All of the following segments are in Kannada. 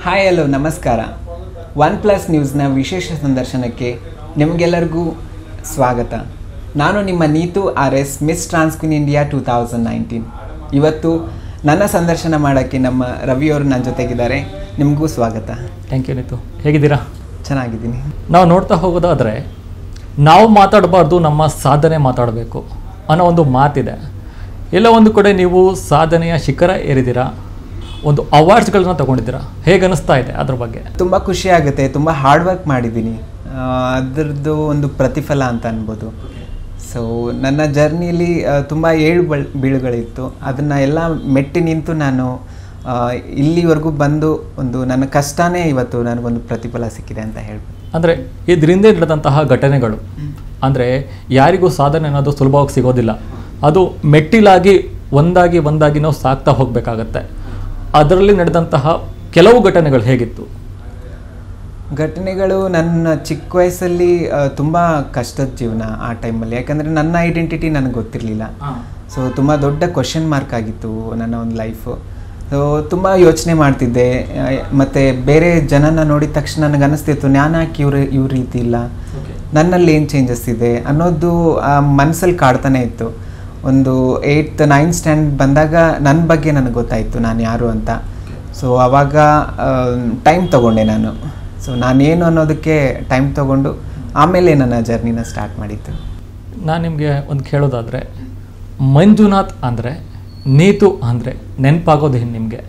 ಹಾಯ್ ಹಲೋ ನಮಸ್ಕಾರ ಒನ್ ಪ್ಲಸ್ ನ್ಯೂಸ್ನ ವಿಶೇಷ ಸಂದರ್ಶನಕ್ಕೆ ನಿಮಗೆಲ್ಲರಿಗೂ ಸ್ವಾಗತ ನಾನು ನಿಮ್ಮ Neethu R S Miss trans queen India two thousand nineteen ಇವತ್ತು ನನ್ನ ಸಂದರ್ಶನ ಮಾಡೋಕ್ಕೆ ನಮ್ಮ ರವಿಯವರು ನನ್ನ ಜೊತೆಗಿದ್ದಾರೆ ನಿಮಗೂ ಸ್ವಾಗತ ಥ್ಯಾಂಕ್ ಯು ನೀತು ಹೇಗಿದ್ದೀರಾ ಚೆನ್ನಾಗಿದ್ದೀನಿ ನಾವು ನೋಡ್ತಾ ಹೋಗೋದಾದರೆ ನಾವು ಮಾತಾಡಬಾರ್ದು ನಮ್ಮ ಸಾಧನೆ ಮಾತಾಡಬೇಕು ಅನ್ನೋ ಒಂದು ಮಾತಿದೆ ಎಲ್ಲ ಒಂದು ಕಡೆ ನೀವು ಸಾಧನೆಯ ಶಿಖರ ಏರಿದ್ದೀರಾ ಒಂದು ಅವಾರ್ಡ್ಸ್ಗಳನ್ನ ತಗೊಂಡಿದ್ದೀರಾ ಹೇಗೆ ಅನಿಸ್ತಾ ಇದೆ ಅದ್ರ ಬಗ್ಗೆ ತುಂಬ ಖುಷಿ ಆಗುತ್ತೆ ತುಂಬ ಹಾರ್ಡ್ ವರ್ಕ್ ಮಾಡಿದ್ದೀನಿ ಆ, ಅದ್ರದ್ದು ಒಂದು ಪ್ರತಿಫಲ ಅಂತ ಅನ್ಬೋದು ಸೊ ನನ್ನ ಜರ್ನಿಲಿ ತುಂಬ ಏಳು ಬಳ್ ಬೀಳುಗಳಿತ್ತು ಅದನ್ನು ಎಲ್ಲ ಮೆಟ್ಟಿ ನಿಂತು ನಾನು ಆ, ಇಲ್ಲಿವರೆಗೂ ಬಂದು ಒಂದು ನನ್ನ ಕಷ್ಟನೇ ಇವತ್ತು ನನಗೊಂದು ಪ್ರತಿಫಲ ಸಿಕ್ಕಿದೆ ಅಂತ ಹೇಳ್ಬೋದು ಅಂದರೆ ಇದರಿಂದ ನಡೆದಂತಹ ಘಟನೆಗಳು ಅಂದರೆ ಯಾರಿಗೂ ಸಾಧನೆ ಅನ್ನೋದು ಸುಲಭವಾಗಿ ಸಿಗೋದಿಲ್ಲ ಅದು ಮೆಟ್ಟಿಲಾಗಿ ಒಂದಾಗಿ ಒಂದಾಗಿ ನಾವು ಸಾಕ್ತಾ ಹೋಗಬೇಕಾಗತ್ತೆ ಅದರಲ್ಲಿ ನಡೆದಂತಹ ಕೆಲವು ಘಟನೆಗಳು ಹೇಗಿತ್ತು ಘಟನೆಗಳು ನನ್ನ ಚಿಕ್ಕ ವಯಸ್ಸಲ್ಲಿ ತುಂಬ ಕಷ್ಟದ ಜೀವನ ಆ ಟೈಮಲ್ಲಿ ಯಾಕಂದರೆ ನನ್ನ ಐಡೆಂಟಿಟಿ ನನಗೆ ಗೊತ್ತಿರಲಿಲ್ಲ ಸೊ ತುಂಬ ದೊಡ್ಡ ಕ್ವಶನ್ ಮಾರ್ಕ್ ಆಗಿತ್ತು ನನ್ನ ಒಂದು ಲೈಫು ಸೊ ತುಂಬ ಯೋಚನೆ ಮಾಡ್ತಿದ್ದೆ ಆ, ಮತ್ತೆ ಬೇರೆ ಜನನ ನೋಡಿದ ತಕ್ಷಣ ನನಗೆ ಅನಿಸ್ತಿತ್ತು ನಾನು ಯಾಕೆ ಇವ್ರ ಇವ್ರ ರೀತಿ ಇಲ್ಲ ನನ್ನಲ್ಲಿ ಏನು ಚೇಂಜಸ್ ಇದೆ ಅನ್ನೋದು ಮನಸ್ಸಲ್ಲಿ ಕಾಡ್ತಾನೆ ಇತ್ತು ಒಂದು ಏಯ್ತ್ ನೈನ್ತ್ ಸ್ಟ್ಯಾಂಡ್ ಬಂದಾಗ ನನ್ನ ಬಗ್ಗೆ ನನಗೆ ಗೊತ್ತಾಯಿತು ನಾನು ಯಾರು ಅಂತ ಸೊ ಆವಾಗ ಟೈಮ್ ತಗೊಂಡೆ ನಾನು ಸೊ ನಾನೇನು ಅನ್ನೋದಕ್ಕೆ ಟೈಮ್ ತಗೊಂಡು ಆಮೇಲೆ ನನ್ನ ಜರ್ನಿನ ಸ್ಟಾರ್ಟ್ ಮಾಡಿದ್ದು ನಾನು ನಿಮಗೆ ಒಂದು ಕೇಳೋದಾದರೆ ಮಂಜುನಾಥ್ ಅಂದರೆ ನೀತು ಅಂದರೆ ನೆನಪಾಗೋದು ಏನು ನಿಮಗೆ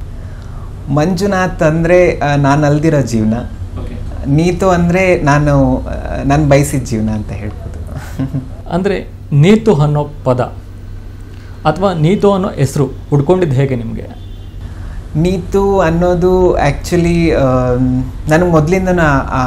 ಮಂಜುನಾಥ್ ಅಂದರೆ ನಾನು ಅಲ್ದಿರೋ ಜೀವನ ನೀತು ಅಂದರೆ ನಾನು ನಾನು ಬಯಸಿದ ಜೀವನ ಅಂತ ಹೇಳ್ಬೋದು ಅಂದರೆ ನೀತು ಅನ್ನೋ ಪದ ಅಥವಾ ನೀತು ಅನ್ನೋ ಹೆಸರು ಹುಡ್ಕೊಂಡಿದ್ದು ಹೇಗೆ ನಿಮಗೆ ನೀತು ಅನ್ನೋದು ಆ್ಯಕ್ಚುಲಿ ನನಗೆ ಮೊದಲಿಂದ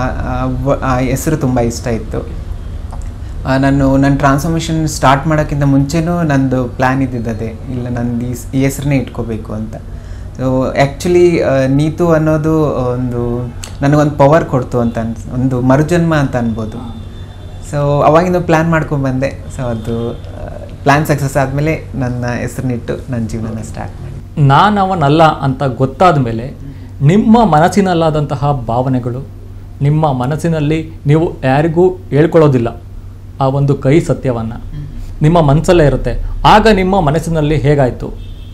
ಆ ಹೆಸರು ತುಂಬ ಇಷ್ಟ ಇತ್ತು ಆ, ನಾನು ನನ್ನ ಟ್ರಾನ್ಸ್ಫಾರ್ಮೇಷನ್ ಸ್ಟಾರ್ಟ್ ಮಾಡೋಕ್ಕಿಂತ ಮುಂಚೆನೂ ನಂದು ಪ್ಲ್ಯಾನ್ ಇದ್ದಿದ್ದದೆ ಇಲ್ಲ ನಂದು ಈ ಸ್- ಈ ಹೆಸರನ್ನೇ ಇಟ್ಕೋಬೇಕು ಅಂತ ಸೊ ಆ್ಯಕ್ಚುಲಿ ನೀತು ಅನ್ನೋದು ಒಂದು ನನಗೊಂದು ಪವರ್ ಕೊಡ್ತು ಅಂತ ಅನ್ಸ್ ಒಂದು ಮರುಜನ್ಮ ಅಂತ ಅನ್ಬೋದು ಸೊ ಅವಾಗಿಂದ ಪ್ಲ್ಯಾನ್ ಮಾಡ್ಕೊಂಡು ಬಂದೆ ಸೊ ಅದು ಪ್ಲ್ಯಾನ್ ಸಕ್ಸಸ್ ಆದಮೇಲೆ ನನ್ನ ಹೆಸರನ್ನಿಟ್ಟು ನನ್ನ ಜೀವನನ ಸ್ಟಾರ್ಟ್ ಮಾಡಿ ನಾನವನಲ್ಲ ಅಂತ ಗೊತ್ತಾದ ಮೇಲೆ ನಿಮ್ಮ ಮನಸ್ಸಿನಲ್ಲಾದಂತಹ ಭಾವನೆಗಳು ನಿಮ್ಮ ಮನಸ್ಸಿನಲ್ಲಿ ನೀವು ಯಾರಿಗೂ ಹೇಳ್ಕೊಳ್ಳೋದಿಲ್ಲ ಆ ಒಂದು ಕೈ ಸತ್ಯವನ್ನು ನಿಮ್ಮ ಮನಸ್ಸಲ್ಲೇ ಇರುತ್ತೆ ಆಗ ನಿಮ್ಮ ಮನಸ್ಸಿನಲ್ಲಿ ಹೇಗಾಯಿತು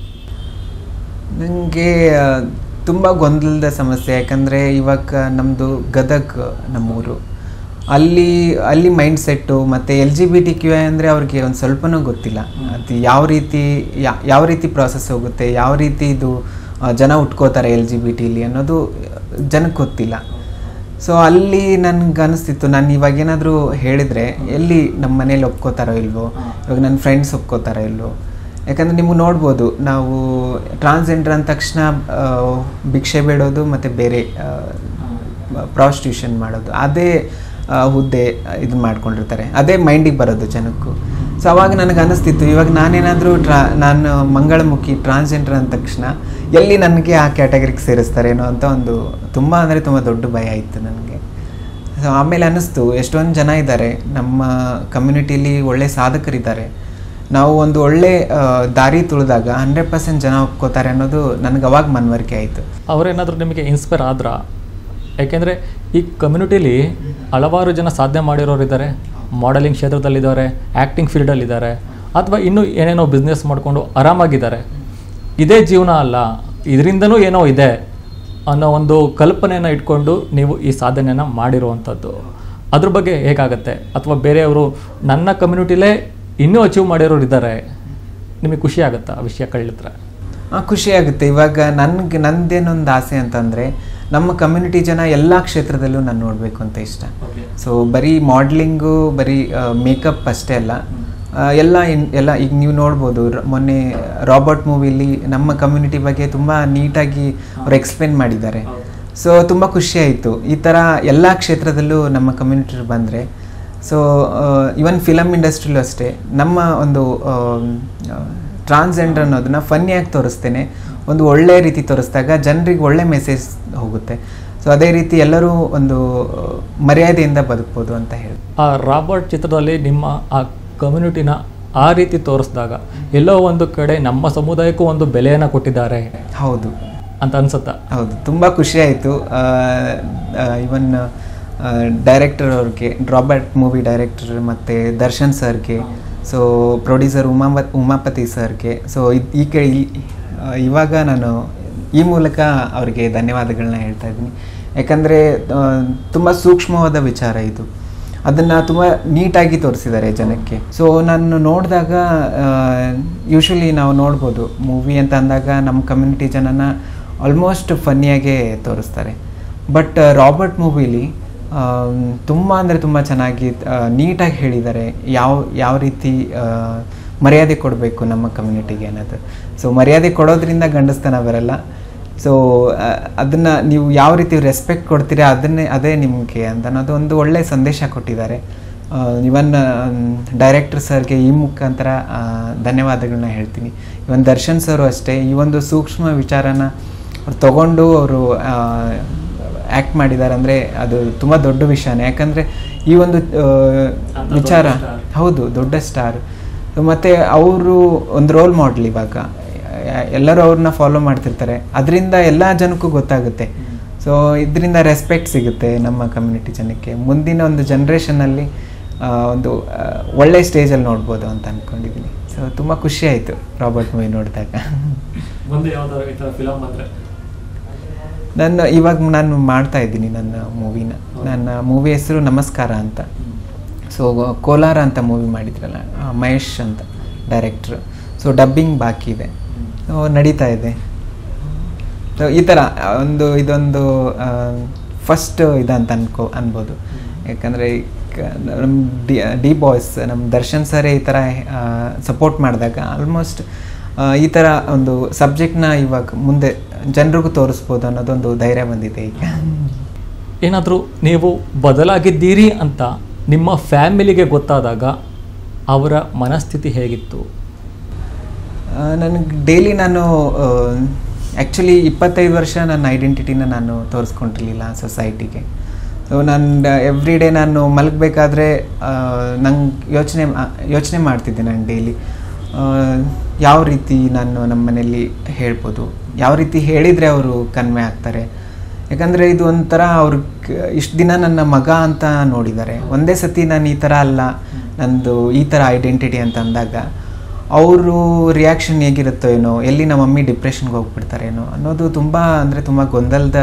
ನನಗೆ ತುಂಬ ಗೊಂದಲದ ಸಮಸ್ಯೆ ಯಾಕಂದರೆ ಇವಾಗ ನಮ್ಮದು ಗದಗ್ ನಮ್ಮೂರು ಅಲ್ಲಿ ಅಲ್ಲಿ ಮೈಂಡ್ ಸೆಟ್ಟು ಮತ್ತು L G B T Q ಅಂದರೆ ಅವ್ರಿಗೆ ಒಂದು ಸ್ವಲ್ಪನೂ ಗೊತ್ತಿಲ್ಲ ಅದು ಯಾವ ರೀತಿ ಯಾ- ಯಾವ ರೀತಿ ಪ್ರಾಸೆಸ್ ಹೋಗುತ್ತೆ ಯಾವ ರೀತಿ ಇದು ಆ, ಜನ ಉಟ್ಕೋತಾರೆ ಎಲ್ ಜಿ ಬಿ ಟಿಲಿ ಅನ್ನೋದು ಜನಕ್ಕೆ ಗೊತ್ತಿಲ್ಲ ಸೊ ಅಲ್ಲಿ ನನ್ಗೆ ಅನಿಸ್ತಿತ್ತು ನಾನು ಇವಾಗ ಏನಾದರೂ ಹೇಳಿದರೆ ಎಲ್ಲಿ ನಮ್ಮ ಮನೇಲಿ ಒಪ್ಕೋತಾರೋ ಇಲ್ವೋ ಇವಾಗ ನನ್ನ ಫ್ರೆಂಡ್ಸ್ ಒಪ್ಕೋತಾರೋ ಇಲ್ವೋ ಯಾಕಂದರೆ ನೀವು ನೋಡ್ಬೋದು ನಾವು ಟ್ರಾನ್ಸ್ಜೆಂಡರ್ ಅಂದ ತಕ್ಷಣ ಆ, ಭಿಕ್ಷೆ ಬೇಡೋದು ಮತ್ತು ಬೇರೆ ಪ್ರಾಸ್ಟಿಟ್ಯೂಷನ್ ಮಾಡೋದು ಅದೇ ಆ, ಹುದ್ದೆ ಇದು ಮಾಡ್ಕೊಂಡಿರ್ತಾರೆ ಅದೇ ಮೈಂಡಿಗೆ ಬರೋದು ಜನಕ್ಕೂ ಸೊ ಅವಾಗ ನನಗೆ ಅನ್ನಿಸ್ತಿತ್ತು ಇವಾಗ ನಾನೇನಾದರೂ ಟ್ರಾ ನಾನು ಮಂಗಳಮುಖಿ ಟ್ರಾನ್ಸ್ಜೆಂಡರ್ ಅಂದ ತಕ್ಷಣ ಎಲ್ಲಿ ನನಗೆ ಆ ಕ್ಯಾಟಗರಿಗೆ ಸೇರಿಸ್ತಾರೇನೋ ಅಂತ ಒಂದು ತುಂಬ ಅಂದರೆ ತುಂಬ ದೊಡ್ಡ ಭಯ ಇತ್ತು ನನಗೆ ಸೊ ಆಮೇಲೆ ಅನ್ನಿಸ್ತು ಎಷ್ಟೊಂದು ಜನ ಇದ್ದಾರೆ ನಮ್ಮ ಕಮ್ಯುನಿಟಿಲಿ ಒಳ್ಳೆ ಸಾಧಕರಿದ್ದಾರೆ ನಾವು ಒಂದು ಒಳ್ಳೆ ಆ, ದಾರಿ ತುಳಿದಾಗ ಹಂಡ್ರೆಡ್ ಪರ್ಸೆಂಟ್ ಜನ ಒಪ್ಕೋತಾರೆ ಅನ್ನೋದು ನನಗೆ ಅವಾಗ ಮನವರಿಕೆ ಆಯಿತು ಅವರೇನಾದರೂ ನಿಮಗೆ ಇನ್ಸ್ಪೈರ್ ಆದ್ರ ಯಾಕೆಂದರೆ ಈ ಕಮ್ಯುನಿಟಿಲಿ ಹಲವಾರು ಜನ ಸಾಧನೆ ಮಾಡಿರೋರು ಇದ್ದಾರೆ ಮಾಡೆಲಿಂಗ್ ಕ್ಷೇತ್ರದಲ್ಲಿದ್ದಾರೆ ಆ್ಯಕ್ಟಿಂಗ್ ಫೀಲ್ಡಲ್ಲಿದ್ದಾರೆ ಅಥವಾ ಇನ್ನೂ ಏನೇನೋ ಬಿಸ್ನೆಸ್ ಮಾಡಿಕೊಂಡು ಆರಾಮಾಗಿದ್ದಾರೆ ಇದೇ ಜೀವನ ಅಲ್ಲ ಇದರಿಂದನೂ ಏನೋ ಇದೆ ಅನ್ನೋ ಒಂದು ಕಲ್ಪನೆಯನ್ನು ಇಟ್ಕೊಂಡು ನೀವು ಈ ಸಾಧನೆಯನ್ನು ಮಾಡಿರುವಂಥದ್ದು ಅದ್ರ ಬಗ್ಗೆ ಹೇಗಾಗತ್ತೆ ಅಥವಾ ಬೇರೆಯವರು ನನ್ನ ಕಮ್ಯುನಿಟಿಲೇ ಇನ್ನೂ ಅಚೀವ್ ಮಾಡಿರೋರು ಇದ್ದಾರೆ ನಿಮಗೆ ಖುಷಿ ಆಗುತ್ತಾ ಆ ವಿಷಯ ಕಳಿದ್ರೆ ಆ, ಖುಷಿ ಆಗುತ್ತೆ ಇವಾಗ ನನಗೆ ನಂದೇನೊಂದು ಆಸೆ ಅಂತಂದರೆ ನಮ್ಮ ಕಮ್ಯುನಿಟಿ ಜನ ಎಲ್ಲ ಕ್ಷೇತ್ರದಲ್ಲೂ ನಾನು ನೋಡಬೇಕು ಅಂತ ಇಷ್ಟ ಸೊ ಬರೀ ಮಾಡ್ಲಿಂಗು ಬರೀ ಮೇಕಪ್ ಅಷ್ಟೇ ಅಲ್ಲ ಆ, ಎಲ್ಲ ಇನ್ ಎಲ್ಲ ಈಗ ನೀವು ನೋಡ್ಬೋದು ರ- ಮೊನ್ನೆ ರಾಬರ್ಟ್ ಮೂವಿಲಿ ನಮ್ಮ ಕಮ್ಯುನಿಟಿ ಬಗ್ಗೆ ತುಂಬ ನೀಟಾಗಿ ಅವ್ರು ಎಕ್ಸ್ಪ್ಲೇನ್ ಮಾಡಿದ್ದಾರೆ ಸೊ ತುಂಬ ಖುಷಿ ಆಯಿತು ಈ ಥರ ಎಲ್ಲ ಕ್ಷೇತ್ರದಲ್ಲೂ ನಮ್ಮ ಕಮ್ಯುನಿಟಿ ಬಂದರೆ ಸೊ ಇವನ್ ಫಿಲಮ್ ಇಂಡಸ್ಟ್ರಿಲೂ ಅಷ್ಟೇ ನಮ್ಮ ಒಂದು ಟ್ರಾನ್ಸ್ಜೆಂಡರ್ ಅನ್ನೋದನ್ನ ಫನ್ನಿಯಾಗಿ ತೋರಿಸ್ತೇನೆ ಒಂದು ಒಳ್ಳೆ ರೀತಿ ತೋರಿಸಿದಾಗ ಜನರಿಗೆ ಒಳ್ಳೆ ಮೆಸೇಜ್ ಹೋಗುತ್ತೆ ಸೊ ಅದೇ ರೀತಿ ಎಲ್ಲರೂ ಒಂದು ಆ, ಮರ್ಯಾದೆಯಿಂದ ಬದುಕ್ಬೋದು ಅಂತ ಹೇಳಿ ಆ ರಾಬರ್ಟ್ ಚಿತ್ರದಲ್ಲಿ ನಿಮ್ಮ ಆ ಕಮ್ಯುನಿಟಿನ ಆ ರೀತಿ ತೋರಿಸಿದಾಗ ಎಲ್ಲೋ ಒಂದು ಕಡೆ ನಮ್ಮ ಸಮುದಾಯಕ್ಕೂ ಒಂದು ಬೆಲೆಯನ್ನು ಕೊಟ್ಟಿದ್ದಾರೆ ಹೌದು ಅಂತ ಅನ್ಸುತ್ತಾ ಹೌದು ತುಂಬ ಖುಷಿ ಆಯಿತು ಇವನ್ ಡೈರೆಕ್ಟರ್ ಅವ್ರಿಗೆ ರಾಬರ್ಟ್ ಮೂವಿ ಡೈರೆಕ್ಟರ್ ಮತ್ತು ದರ್ಶನ್ ಸರ್ಗೆ ಸೊ ಪ್ರೊಡ್ಯೂಸರ್ ಉಮಾಪ ಉಮಾಪತಿ ಸರ್ಗೆ ಸೊ ಈ ಕೆ ಈ- ಆ, ಇವಾಗ ನಾನು ಈ ಮೂಲಕ ಅವರಿಗೆ ಧನ್ಯವಾದಗಳನ್ನ ಹೇಳ್ತಾ ಇದ್ದೀನಿ ಯಾಕಂದರೆ ತುಂಬ ಸೂಕ್ಷ್ಮವಾದ ವಿಚಾರ ಇದು ಅದನ್ನು ತುಂಬ ನೀಟಾಗಿ ತೋರಿಸಿದ್ದಾರೆ ಜನಕ್ಕೆ ಸೊ ನಾನು ನೋಡಿದಾಗ ಯೂಶ್ವಲಿ ನಾವು ನೋಡ್ಬೋದು ಮೂವಿ ಅಂತ ಅಂದಾಗ ನಮ್ಮ ಕಮ್ಯುನಿಟಿ ಜನನ ಆಲ್ಮೋಸ್ಟ್ ಫನ್ನಿಯಾಗೆ ತೋರಿಸ್ತಾರೆ ಬಟ್ ರಾಬರ್ಟ್ ಮೂವಿಲಿ ತುಂಬ ಅಂದರೆ ತುಂಬ ಚೆನ್ನಾಗಿ ನೀಟಾಗಿ ಹೇಳಿದ್ದಾರೆ ಯಾವ ಯಾವ ರೀತಿ ಆ, ಮರ್ಯಾದೆ ಕೊಡಬೇಕು ನಮ್ಮ ಕಮ್ಯುನಿಟಿಗೆ ಅನ್ನೋದು ಸೊ ಮರ್ಯಾದೆ ಕೊಡೋದ್ರಿಂದ ಗಂಡಸ್ತನ ಬರಲ್ಲ ಸೊ ಅದನ್ನು ನೀವು ಯಾವ ರೀತಿ ರೆಸ್ಪೆಕ್ಟ್ ಕೊಡ್ತೀರಾ ಅದನ್ನೇ ಅದೇ ನಿಮಗೆ ಅಂತ ಅನ್ನೋದು ಒಂದು ಒಳ್ಳೆಯ ಸಂದೇಶ ಕೊಟ್ಟಿದ್ದಾರೆ ಇವನ್ ಡೈರೆಕ್ಟರ್ ಸರ್ಗೆ ಈ ಮುಖಾಂತರ ಆ, ಧನ್ಯವಾದಗಳನ್ನ ಹೇಳ್ತೀನಿ ಇವನ್ ದರ್ಶನ್ ಸರು ಅಷ್ಟೇ ಈ ಒಂದು ಸೂಕ್ಷ್ಮ ವಿಚಾರನ ಅವ್ರು ತಗೊಂಡು ಅವರು ಆ್ಯಕ್ಟ್ ಮಾಡಿದ್ದಾರೆ ಅಂದರೆ ಅದು ತುಂಬ ದೊಡ್ಡ ವಿಷಯನೇ ಯಾಕಂದರೆ ಈ ಒಂದು ಆ, ಅಂತ ವಿಚಾರ ದೊಡ್ಡ star. ಹೌದು ದೊಡ್ಡ ಸ್ಟಾರ್ ಮತ್ತು ಅವರು ಒಂದು ರೋಲ್ ಮಾಡಲ್ ಇವಾಗ ಎಲ್ಲರೂ ಅವ್ರನ್ನ ಫಾಲೋ ಮಾಡ್ತಿರ್ತಾರೆ ಅದರಿಂದ ಎಲ್ಲ ಜನಕ್ಕೂ ಗೊತ್ತಾಗುತ್ತೆ ಸೊ ಇದರಿಂದ ರೆಸ್ಪೆಕ್ಟ್ ಸಿಗುತ್ತೆ ನಮ್ಮ ಕಮ್ಯುನಿಟಿ ಜನಕ್ಕೆ ಮುಂದಿನ ಒಂದು ಜನ್ರೇಷನಲ್ಲಿ ಒಂದು ಆ, ಒಳ್ಳೆ ಸ್ಟೇಜಲ್ಲಿ ನೋಡ್ಬೋದು ಅಂತ ಅಂದ್ಕೊಂಡಿದ್ದೀನಿ ಸೊ ತುಂಬ ಖುಷಿ ಆಯಿತು ರಾಬರ್ಟ್ ಮೂವಿ ನೋಡಿದಾಗ ಮುಂದೆ ಯಾವ್ದಾದ್ರು ಈ ಥರ ಫಿಲಮ್ ಬಂದರೆ ನಾನು ಇವಾಗ ನಾನು ಮಾಡ್ತಾ ಇದ್ದೀನಿ ನನ್ನ ಮೂವಿನ ನನ್ನ ಮೂವಿ ಹೆಸರು ನಮಸ್ಕಾರ ಅಂತ ಸೊ ಕೋಲಾರ ಅಂತ ಮೂವಿ ಮಾಡಿದ್ರಲ್ಲ ಆ, ಮಹೇಶ್ ಅಂತ ಡೈರೆಕ್ಟ್ರು ಸೊ ಡಬ್ಬಿಂಗ್ ಬಾಕಿ ಇದೆ ಸೊ ನಡೀತಾ ಇದೆ ಸೊ ಈ ಥರ ಒಂದು ಇದೊಂದು ಫಸ್ಟ್ ಇದಂತ ಅನ್ಕೋ ಅನ್ಬೋದು ಯಾಕಂದರೆ ನಮ್ಮ ಡಿ ಡಿ ಬಾಯ್ಸ್ ನಮ್ಮ ದರ್ಶನ್ ಸರೇ ಈ ಥರ ಸಪೋರ್ಟ್ ಮಾಡಿದಾಗ ಆಲ್ಮೋಸ್ಟ್ ಈ ಥರ ಒಂದು ಸಬ್ಜೆಕ್ಟ್ನ ಇವಾಗ ಮುಂದೆ ಜನರಿಗೂ ತೋರಿಸ್ಬೋದು ಅನ್ನೋದೊಂದು ಧೈರ್ಯ ಬಂದಿದೆ ಈಗ ಏನಾದರೂ ನೀವು ಬದಲಾಗಿದ್ದೀರಿ ಅಂತ ನಿಮ್ಮ ಫ್ಯಾಮಿಲಿಗೆ ಗೊತ್ತಾದಾಗ ಅವರ ಮನಸ್ಥಿತಿ ಹೇಗಿತ್ತು ನನಗೆ ಡೈಲಿ ನಾನು ಆ್ಯಕ್ಚುಲಿ ಇಪ್ಪತ್ತೈದು ವರ್ಷ ನನ್ನ ಐಡೆಂಟಿಟಿನ ನಾನು ತೋರಿಸ್ಕೊಂಡಿರಲಿಲ್ಲ ಸೊಸೈಟಿಗೆ ಸೊ ನಾನು ಎವ್ರಿ ಡೇ ನಾನು ಮಲಗಬೇಕಾದ್ರೆ ನಂಗೆ ಯೋಚನೆ ಯೋಚನೆ ಮಾಡ್ತಿದ್ದೆ ನಾನು ಡೈಲಿ ಯಾವ ರೀತಿ ನಾನು ನಮ್ಮ ಮನೇಲಿ ಹೇಳ್ಬೋದು ಯಾವ ರೀತಿ ಹೇಳಿದರೆ ಅವರು ಕನ್ವೆ ಆಗ್ತಾರೆ ಯಾಕಂದರೆ ಇದು ಒಂಥರ ಅವ್ರ ಇಷ್ಟು ದಿನ ನನ್ನ ಮಗ ಅಂತ ನೋಡಿದ್ದಾರೆ ಒಂದೇ ಸತಿ ನಾನು ಈ ಥರ ಅಲ್ಲ ನಂದು ಈ ಥರ ಐಡೆಂಟಿಟಿ ಅಂತ ಅಂದಾಗ ಅವರು ರಿಯಾಕ್ಷನ್ ಹೇಗಿರುತ್ತೋ ಏನೋ ಎಲ್ಲಿ ನಮ್ಮ ಮಮ್ಮಿ ಡಿಪ್ರೆಷನ್ಗೆ ಹೋಗ್ಬಿಡ್ತಾರೇನೋ ಅನ್ನೋದು ತುಂಬ ಅಂದರೆ ತುಂಬ ಗೊಂದಲದ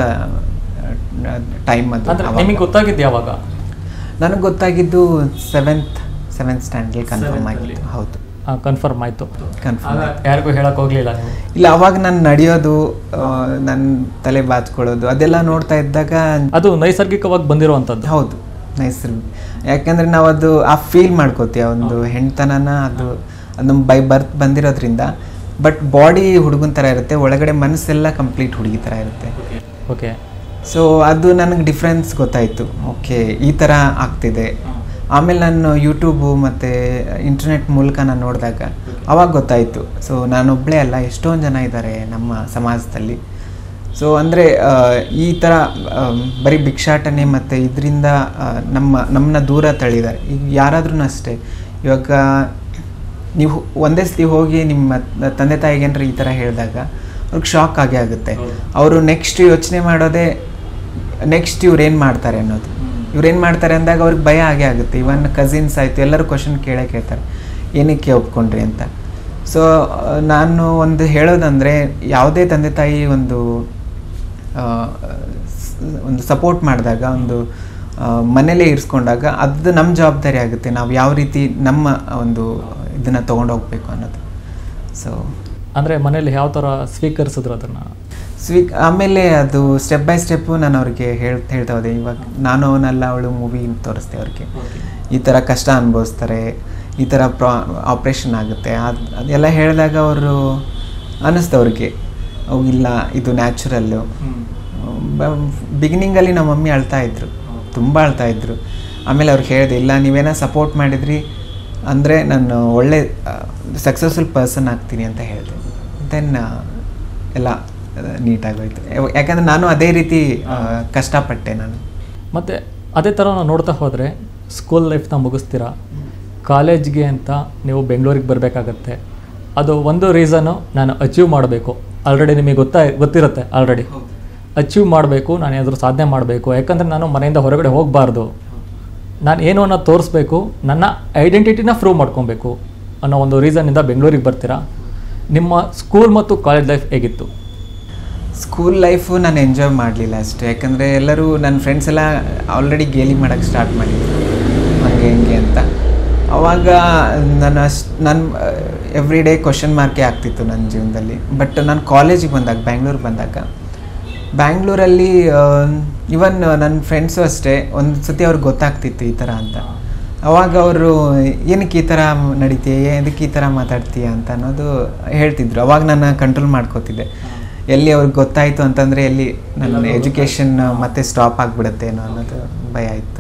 ಟೈಮ್ ಅದು ಅಂದ್ರೆ ಅವಾಗ. ನಿಮಗೆ ಗೊತ್ತಾಗಿದ್ದು ಯಾವಾಗ ನನಗೆ ಗೊತ್ತಾಗಿದ್ದು seventh seventh standard confirm Seventh ಅಲ್ಲಿ. ಆಗಿತ್ತು ಹೌದು ಕನ್ಫರ್ಮ್ ಆಯಿತು ಕನ್ಫರ್ಮ್ ಯಾರಿಗೂ ಹೇಳಕ್ ಹೋಗ್ಲಿಲ್ಲ ನೀವು ಇಲ್ಲ ಅವಾಗ ನಾನು ನಡೆಯೋದು ನನ್ನ ತಲೆ ಬಾಚ್ಕೊಳ್ಳೋದು ಅದೆಲ್ಲ ನೋಡ್ತಾ ಇದ್ದಾಗ ಅದು ನೈಸರ್ಗಿಕವಾಗಿ ಬಂದಿರುವಂಥದ್ದು ಹೌದು ನೈಸರ್ಗಿಕ ಯಾಕೆಂದ್ರೆ ನಾವು ಅದು ಆ ಫೀಲ್ ಮಾಡ್ಕೋತೀವಿ ಆ ಒಂದು ಹೆಣ್ತನನ ಅದು ಅದು ನಮ್ಮ ಬೈ ಬರ್ತ್ ಬಂದಿರೋದ್ರಿಂದ ಬಟ್ ಬಾಡಿ ಹುಡುಗನ ಥರ ಇರುತ್ತೆ ಒಳಗಡೆ ಮನಸ್ಸೆಲ್ಲ ಕಂಪ್ಲೀಟ್ ಹುಡುಗಿ ಥರ ಇರುತ್ತೆ ಓಕೆ ಸೊ ಅದು ನನಗೆ ಡಿಫ್ರೆನ್ಸ್ ಗೊತ್ತಾಯಿತು ಓಕೆ ಈ ಥರ ಆಗ್ತಿದೆ ಆಮೇಲೆ ನಾನು ಯೂಟ್ಯೂಬು ಮತ್ತು ಇಂಟರ್ನೆಟ್ ಮೂಲಕ ನಾನು ನೋಡಿದಾಗ ಅವಾಗ ಗೊತ್ತಾಯಿತು ಸೊ ನಾನೊಬ್ಬಳೇ ಅಲ್ಲ ಎಷ್ಟೊಂದು ಜನ ಇದ್ದಾರೆ ನಮ್ಮ ಸಮಾಜದಲ್ಲಿ ಸೊ ಅಂದರೆ ಈ ಥರ ಆಮ್, ಬರೀ ಭಿಕ್ಷಾಟನೆ ಮತ್ತು ಇದರಿಂದ ನಮ್ಮ ನಮ್ಮನ್ನ ದೂರ ತಳ್ಳಿದ್ದಾರೆ ಈಗ ಯಾರಾದ್ರೂ ಅಷ್ಟೇ ಇವಾಗ ನೀವು ಒಂದೇ ಸತಿ ಹೋಗಿ ನಿಮ್ಮ ತಂದೆ ತಾಯಿಗೆ ಏನಾರ ಈ ಥರ ಹೇಳಿದಾಗ ಅವ್ರಿಗೆ ಶಾಕ್ ಆಗೇ ಆಗುತ್ತೆ ಅವರು ನೆಕ್ಸ್ಟ್ ಯೋಚನೆ ಮಾಡೋದೇ ನೆಕ್ಸ್ಟ್ ಇವ್ರು ಏನು ಮಾಡ್ತಾರೆ ಅನ್ನೋದು ಇವ್ರು ಏನು ಮಾಡ್ತಾರೆ ಅಂದಾಗ ಅವ್ರಿಗೆ ಭಯ ಆಗೇ ಆಗುತ್ತೆ ಇವನ್ ಕಸಿನ್ಸ್ ಆಯಿತು ಎಲ್ಲರೂ ಕ್ವಶನ್ ಕೇಳೇ ಕೇಳ್ತಾರೆ ಏನಕ್ಕೆ ಒಪ್ಕೊಂಡ್ರಿ ಅಂತ ಸೊ ನಾನು ಒಂದು ಹೇಳೋದಂದರೆ ಯಾವುದೇ ತಂದೆ ತಾಯಿ ಒಂದು ಆ, ಸ್- ಒಂದು ಸಪೋರ್ಟ್ ಮಾಡಿದಾಗ ಒಂದು ಆ, ಮನೇಲೇ ಇರಿಸ್ಕೊಂಡಾಗ ಅದು ನಮ್ಮ ಜವಾಬ್ದಾರಿ ಆಗುತ್ತೆ ನಾವು ಯಾವ ರೀತಿ ನಮ್ಮ ಒಂದು ಇದನ್ನು ತೊಗೊಂಡೋಗ್ಬೇಕು ಅನ್ನೋದು ಸೊ ಅಂದ್ರೆ ಮನೇಲಿ ಯಾವ ಥರ ಸ್ವೀಕರಿಸಿದ್ರು ಅದನ್ನ ಸ್ವೀಕ್ ಆಮೇಲೆ ಅದು ಸ್ಟೆಪ್ ಬೈ ಸ್ಟೆಪ್ಪು ನಾನು ಅವ್ರಿಗೆ ಹೇಳ್ ಹೇಳ್ತಾ ಹೋದೆ ಇವಾಗ ನಾನು ಅವನಲ್ಲ ಅವಳು ಮೂವಿ ತೋರಿಸ್ದೆ ಅವ್ರಿಗೆ ಈ ಥರ ಕಷ್ಟ ಅನುಭವಿಸ್ತಾರೆ ಈ ಥರ ಪ್ರಾ ಆಪ್ರೇಷನ್ ಆಗುತ್ತೆ ಅದು ಅದೆಲ್ಲ ಹೇಳಿದಾಗ ಅವರು ಅನ್ನಿಸ್ತು ಅವ್ರಿಗೆ ಅವು ಇಲ್ಲ ಇದು ನ್ಯಾಚುರಲ್ಲು ಬಿಗಿನಿಂಗಲ್ಲಿ ನಮ್ಮ ಮಮ್ಮಿ ಅಳ್ತಾ ಇದ್ರು ತುಂಬ ಅಳ್ತಾ ಇದ್ರು ಆಮೇಲೆ ಅವ್ರಿಗೆ ಹೇಳಿದೆ ಇಲ್ಲ ನೀವೇನೋ ಸಪೋರ್ಟ್ ಮಾಡಿದ್ರಿ ಅಂದರೆ ನಾನು ಒಳ್ಳೆ ಸಕ್ಸಸ್ಫುಲ್ ಪರ್ಸನ್ ಆಗ್ತೀನಿ ಅಂತ ಹೇಳಿದೆ ದೆನ್ ಎಲ್ಲ ನೀಟಾಗೋಯ್ತು ಯಾಕಂದರೆ ನಾನು ಅದೇ ರೀತಿ ಆ, ಕಷ್ಟಪಟ್ಟೆ ನಾನು ಮತ್ತು ಅದೇ ಥರ ನಾವು ನೋಡ್ತಾ ಹೋದರೆ ಸ್ಕೂಲ್ ಲೈಫ್ನ ಮುಗಿಸ್ತೀರಾ ಕಾಲೇಜ್ಗೆ ಅಂತ ನೀವು ಬೆಂಗಳೂರಿಗೆ ಬರಬೇಕಾಗತ್ತೆ ಅದು ಒಂದು ರೀಸನು ನಾನು ಅಚೀವ್ ಮಾಡಬೇಕು ಆಲ್ರೆಡಿ ನಿಮಗೆ ಗೊತ್ತಾ ಗೊತ್ತಿರುತ್ತೆ ಆಲ್ರೆಡಿ ಅಚೀವ್ ಮಾಡಬೇಕು ನಾನು ಏನಾದರೂ ಸಾಧನೆ ಮಾಡಬೇಕು ಯಾಕಂದರೆ ನಾನು ಮನೆಯಿಂದ ಹೊರಗಡೆ ಹೋಗಬಾರ್ದು ನಾನು ಏನು ಅನ್ನೋ ತೋರಿಸ್ಬೇಕು ನನ್ನ ಐಡೆಂಟಿಟಿನ ಪ್ರೂವ್ ಮಾಡ್ಕೊಬೇಕು ಅನ್ನೋ ಒಂದು ರೀಸನ್ನಿಂದ ಬೆಂಗಳೂರಿಗೆ ಬರ್ತೀರಾ ನಿಮ್ಮ ಸ್ಕೂಲ್ ಮತ್ತು ಕಾಲೇಜ್ ಲೈಫ್ ಹೇಗಿತ್ತು ಸ್ಕೂಲ್ ಲೈಫು ನಾನು ಎಂಜಾಯ್ ಮಾಡಲಿಲ್ಲ ಅಷ್ಟೇ ಯಾಕಂದರೆ ಎಲ್ಲರೂ ನನ್ನ ಫ್ರೆಂಡ್ಸ್ ಎಲ್ಲ ಆಲ್ರೆಡಿ ಗೇಲಿ ಮಾಡೋಕ್ಕೆ ಸ್ಟಾರ್ಟ್ ಮಾಡಿದ್ರು ಹಂಗೆ ಹಿಂಗೆ ಅಂತ ಅವಾಗ ನಾನು ಅಷ್ಟು ನಾನು ಎವ್ರಿ ಡೇ ಕ್ವಶನ್ ಮಾರ್ಕೇ ಆಗ್ತಿತ್ತು ನನ್ನ ಜೀವನದಲ್ಲಿ ಬಟ್ ನಾನು ಕಾಲೇಜಿಗೆ ಬಂದಾಗ ಬ್ಯಾಂಗ್ಳೂರಿಗೆ ಬಂದಾಗ ಬ್ಯಾಂಗ್ಳೂರಲ್ಲಿ ಇವನ್ ನನ್ನ ಫ್ರೆಂಡ್ಸು ಅಷ್ಟೇ ಒಂದು ಸತಿ ಅವ್ರಿಗೆ ಗೊತ್ತಾಗ್ತಿತ್ತು ಈ ಥರ ಅಂತ ಅವಾಗ ಅವರು ಏನಕ್ಕೆ ಈ ಥರ ನಡೀತೀಯ ಏನಕ್ಕೆ ಈ ಥರ ಮಾತಾಡ್ತೀಯ ಅಂತ ಅನ್ನೋದು ಹೇಳ್ತಿದ್ರು ಅವಾಗ ನಾನು ಕಂಟ್ರೋಲ್ ಮಾಡ್ಕೋತಿದ್ದೆ ಎಲ್ಲಿ ಅವ್ರಿಗೆ ಗೊತ್ತಾಯಿತು ಅಂತಂದರೆ ಎಲ್ಲಿ ನನ್ನ ಎಜುಕೇಷನ್ ಮತ್ತೆ ಸ್ಟಾಪ್ ಆಗಿಬಿಡುತ್ತೇನೋ ಅನ್ನೋದು ಭಯ ಇತ್ತು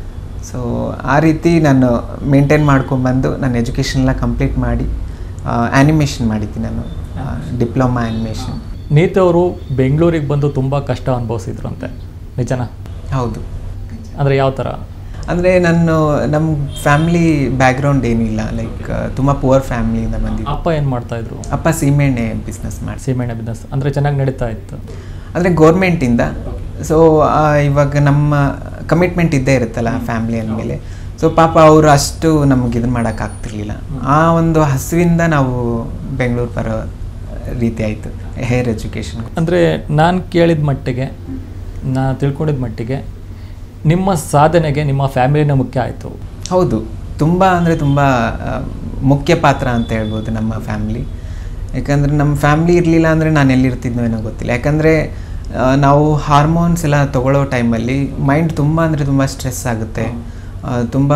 ಸೊ ಆ ರೀತಿ ನಾನು ಮೇಂಟೈನ್ ಮಾಡ್ಕೊಂಬಂದು ನನ್ನ ಎಜುಕೇಷನ್ ಎಲ್ಲ ಕಂಪ್ಲೀಟ್ ಮಾಡಿ ಆ್ಯನಿಮೇಷನ್ ಮಾಡಿದ್ದೀನಿ ನಾನು ಡಿಪ್ಲೊಮಾ ಆ್ಯನಿಮೇಷನ್ ನೀತಿ ಅವರು ಬೆಂಗಳೂರಿಗೆ ಬಂದು ತುಂಬ ಕಷ್ಟ ಅನುಭವಿಸಿದ್ರು ಅಂತೆ ನಿಜನಾ ಹೌದು ಅಂದರೆ ಯಾವ ಥರ ಅಂದರೆ ನಾನು ನಮ್ಮ ಫ್ಯಾಮ್ಲಿ ಬ್ಯಾಕ್ಗ್ರೌಂಡ್ ಏನಿಲ್ಲ ಲೈಕ್ ತುಂಬ ಪುವರ್ ಫ್ಯಾಮ್ಲಿಯಿಂದ ಬಂದಿದ್ದು ಅಪ್ಪ ಏನು ಮಾಡ್ತಾಯಿದ್ರು ಅಪ್ಪ ಸೀಮೆಣ್ಣೆ ಬಿಸ್ನೆಸ್ ಮಾಡಿ ಸೀಮೆಣ್ಣೆ ಬಿಸ್ನೆಸ್ ಅಂದರೆ ಚೆನ್ನಾಗಿ ನಡೀತಾ ಇತ್ತು ಅಂದರೆ ಗೋರ್ಮೆಂಟಿಂದ ಸೊ ಇವಾಗ ನಮ್ಮ ಕಮಿಟ್ಮೆಂಟ್ ಇದ್ದೇ ಇರುತ್ತಲ್ಲ ಫ್ಯಾಮ್ಲಿ ಅಂದಮೇಲೆ ಸೊ ಪಾಪ ಅವರು ಅಷ್ಟು ನಮ್ಗೆ ಇದನ್ನ ಮಾಡೋಕ್ಕಾಗ್ತಿರ್ಲಿಲ್ಲ ಆ ಒಂದು ಹಸುವಿಂದ ನಾವು ಬೆಂಗಳೂರು ಬರೋ ರೀತಿ ಆಯಿತು ಹೇರ್ ಎಜುಕೇಷನ್ ಅಂದರೆ ನಾನು ಕೇಳಿದ ಮಟ್ಟಿಗೆ ನಾನು ತಿಳ್ಕೊಂಡಿದ್ದ ಮಟ್ಟಿಗೆ ನಿಮ್ಮ ಸಾಧನೆಗೆ ನಿಮ್ಮ ಫ್ಯಾಮಿಲಿನೇ ಮುಖ್ಯ ಆಯಿತು ಹೌದು ತುಂಬ ಅಂದರೆ ತುಂಬ ಆ, ಮುಖ್ಯ ಪಾತ್ರ ಅಂತ ಹೇಳ್ಬೋದು ನಮ್ಮ ಫ್ಯಾಮ್ಲಿ ಯಾಕಂದರೆ ನಮ್ಮ ಫ್ಯಾಮ್ಲಿ ಇರಲಿಲ್ಲ ಅಂದರೆ ನಾನು ಎಲ್ಲಿರ್ತಿದ್ನೋ ಏನೋ ಗೊತ್ತಿಲ್ಲ ಯಾಕಂದರೆ ಆ, ನಾವು ಹಾರ್ಮೋನ್ಸ್ ಎಲ್ಲ ತಗೊಳ್ಳೋ ಟೈಮಲ್ಲಿ ಮೈಂಡ್ ತುಂಬ ಅಂದರೆ ತುಂಬ ಸ್ಟ್ರೆಸ್ ಆಗುತ್ತೆ ಆ, ತುಂಬ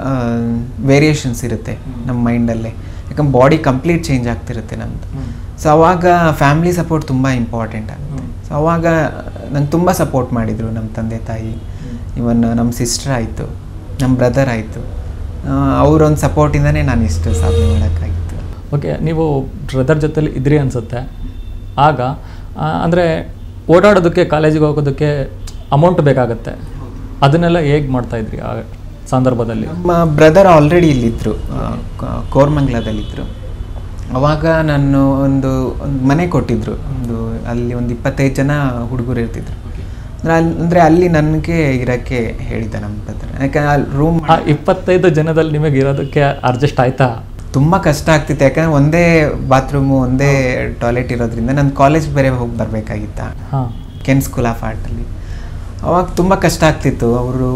ವೇರಿಯೇಷನ್ಸ್ ಇರುತ್ತೆ ನಮ್ಮ ಮೈಂಡಲ್ಲೇ ಯಾಕಂದ್ರೆ ಬಾಡಿ ಕಂಪ್ಲೀಟ್ ಚೇಂಜ್ ಆಗ್ತಿರುತ್ತೆ ನಮ್ಮದು ಸೊ ಅವಾಗ ಫ್ಯಾಮ್ಲಿ ಸಪೋರ್ಟ್ ತುಂಬ ಇಂಪಾರ್ಟೆಂಟ್ ಆಗುತ್ತೆ ಸೊ ಅವಾಗ ನಂಗೆ ತುಂಬ ಸಪೋರ್ಟ್ ಮಾಡಿದರು ನಮ್ಮ ತಂದೆ ತಾಯಿ ಇವನ್ ನಮ್ಮ ಸಿಸ್ಟರ್ ಆಯಿತು ನಮ್ಮ ಬ್ರದರ್ ಆಯಿತು ಅವರೊಂದು ಸಪೋರ್ಟಿಂದನೇ ನಾನು ಇಷ್ಟು ಸಾಧನೆ ಮಾಡೋಕ್ಕಾಗಿತ್ತು ಓಕೆ ನೀವು ಬ್ರದರ್ ಜೊತೆಲಿ ಇದ್ರಿ ಅನಿಸುತ್ತೆ ಆಗ ಅಂದರೆ ಓಡಾಡೋದಕ್ಕೆ ಕಾಲೇಜಿಗೆ ಹೋಗೋದಕ್ಕೆ ಅಮೌಂಟ್ ಬೇಕಾಗತ್ತೆ ಅದನ್ನೆಲ್ಲ ಹೇಗೆ ಮಾಡ್ತಾಯಿದ್ರಿ ಆ ಸಂದರ್ಭದಲ್ಲಿ ನಮ್ಮ ಬ್ರದರ್ ಆಲ್ರೆಡಿ ಇಲ್ಲಿದ್ದರು ಕೋರ್ಮಂಗ್ಲದಲ್ಲಿದ್ದರು ಅವಾಗ ನಾನು ಒಂದು ಒಂದು ಮನೆ ಕೊಟ್ಟಿದ್ರು ಒಂದು ಅಲ್ಲಿ ಒಂದು ಇಪ್ಪತ್ತೈದು ಜನ ಹುಡುಗರು ಇರ್ತಿದ್ರು ಅಂದರೆ ಅಲ್ಲಿ ಅಂದರೆ ಅಲ್ಲಿ ನನಗೆ ಇರೋಕ್ಕೆ ಹೇಳಿದ್ದ ನಮ್ಮ ಬ್ರದರ್ ಯಾಕಂದ್ರೆ ಅಲ್ಲಿ ರೂಮ್ ಆ ಇಪ್ಪತ್ತೈದು ಜನದಲ್ಲಿ ನಿಮಗೆ ಇರೋದಕ್ಕೆ ಅಡ್ಜಸ್ಟ್ ಆಯ್ತಾ ತುಂಬ ಕಷ್ಟ ಆಗ್ತಿತ್ತು ಯಾಕಂದ್ರೆ ಒಂದೇ ಬಾತ್ರೂಮು ಒಂದೇ ಟಾಯ್ಲೆಟ್ ಇರೋದ್ರಿಂದ ನನ್ನ ಕಾಲೇಜ್ ಬೇರೆ ಹೋಗಿ ಬರಬೇಕಾಗಿತ್ತ ಹಾಂ ಕೆನ್ ಸ್ಕೂಲ್ ಆಫ್ ಆರ್ಟಲ್ಲಿ ಅವಾಗ ತುಂಬ ಕಷ್ಟ ಆಗ್ತಿತ್ತು ಅವರು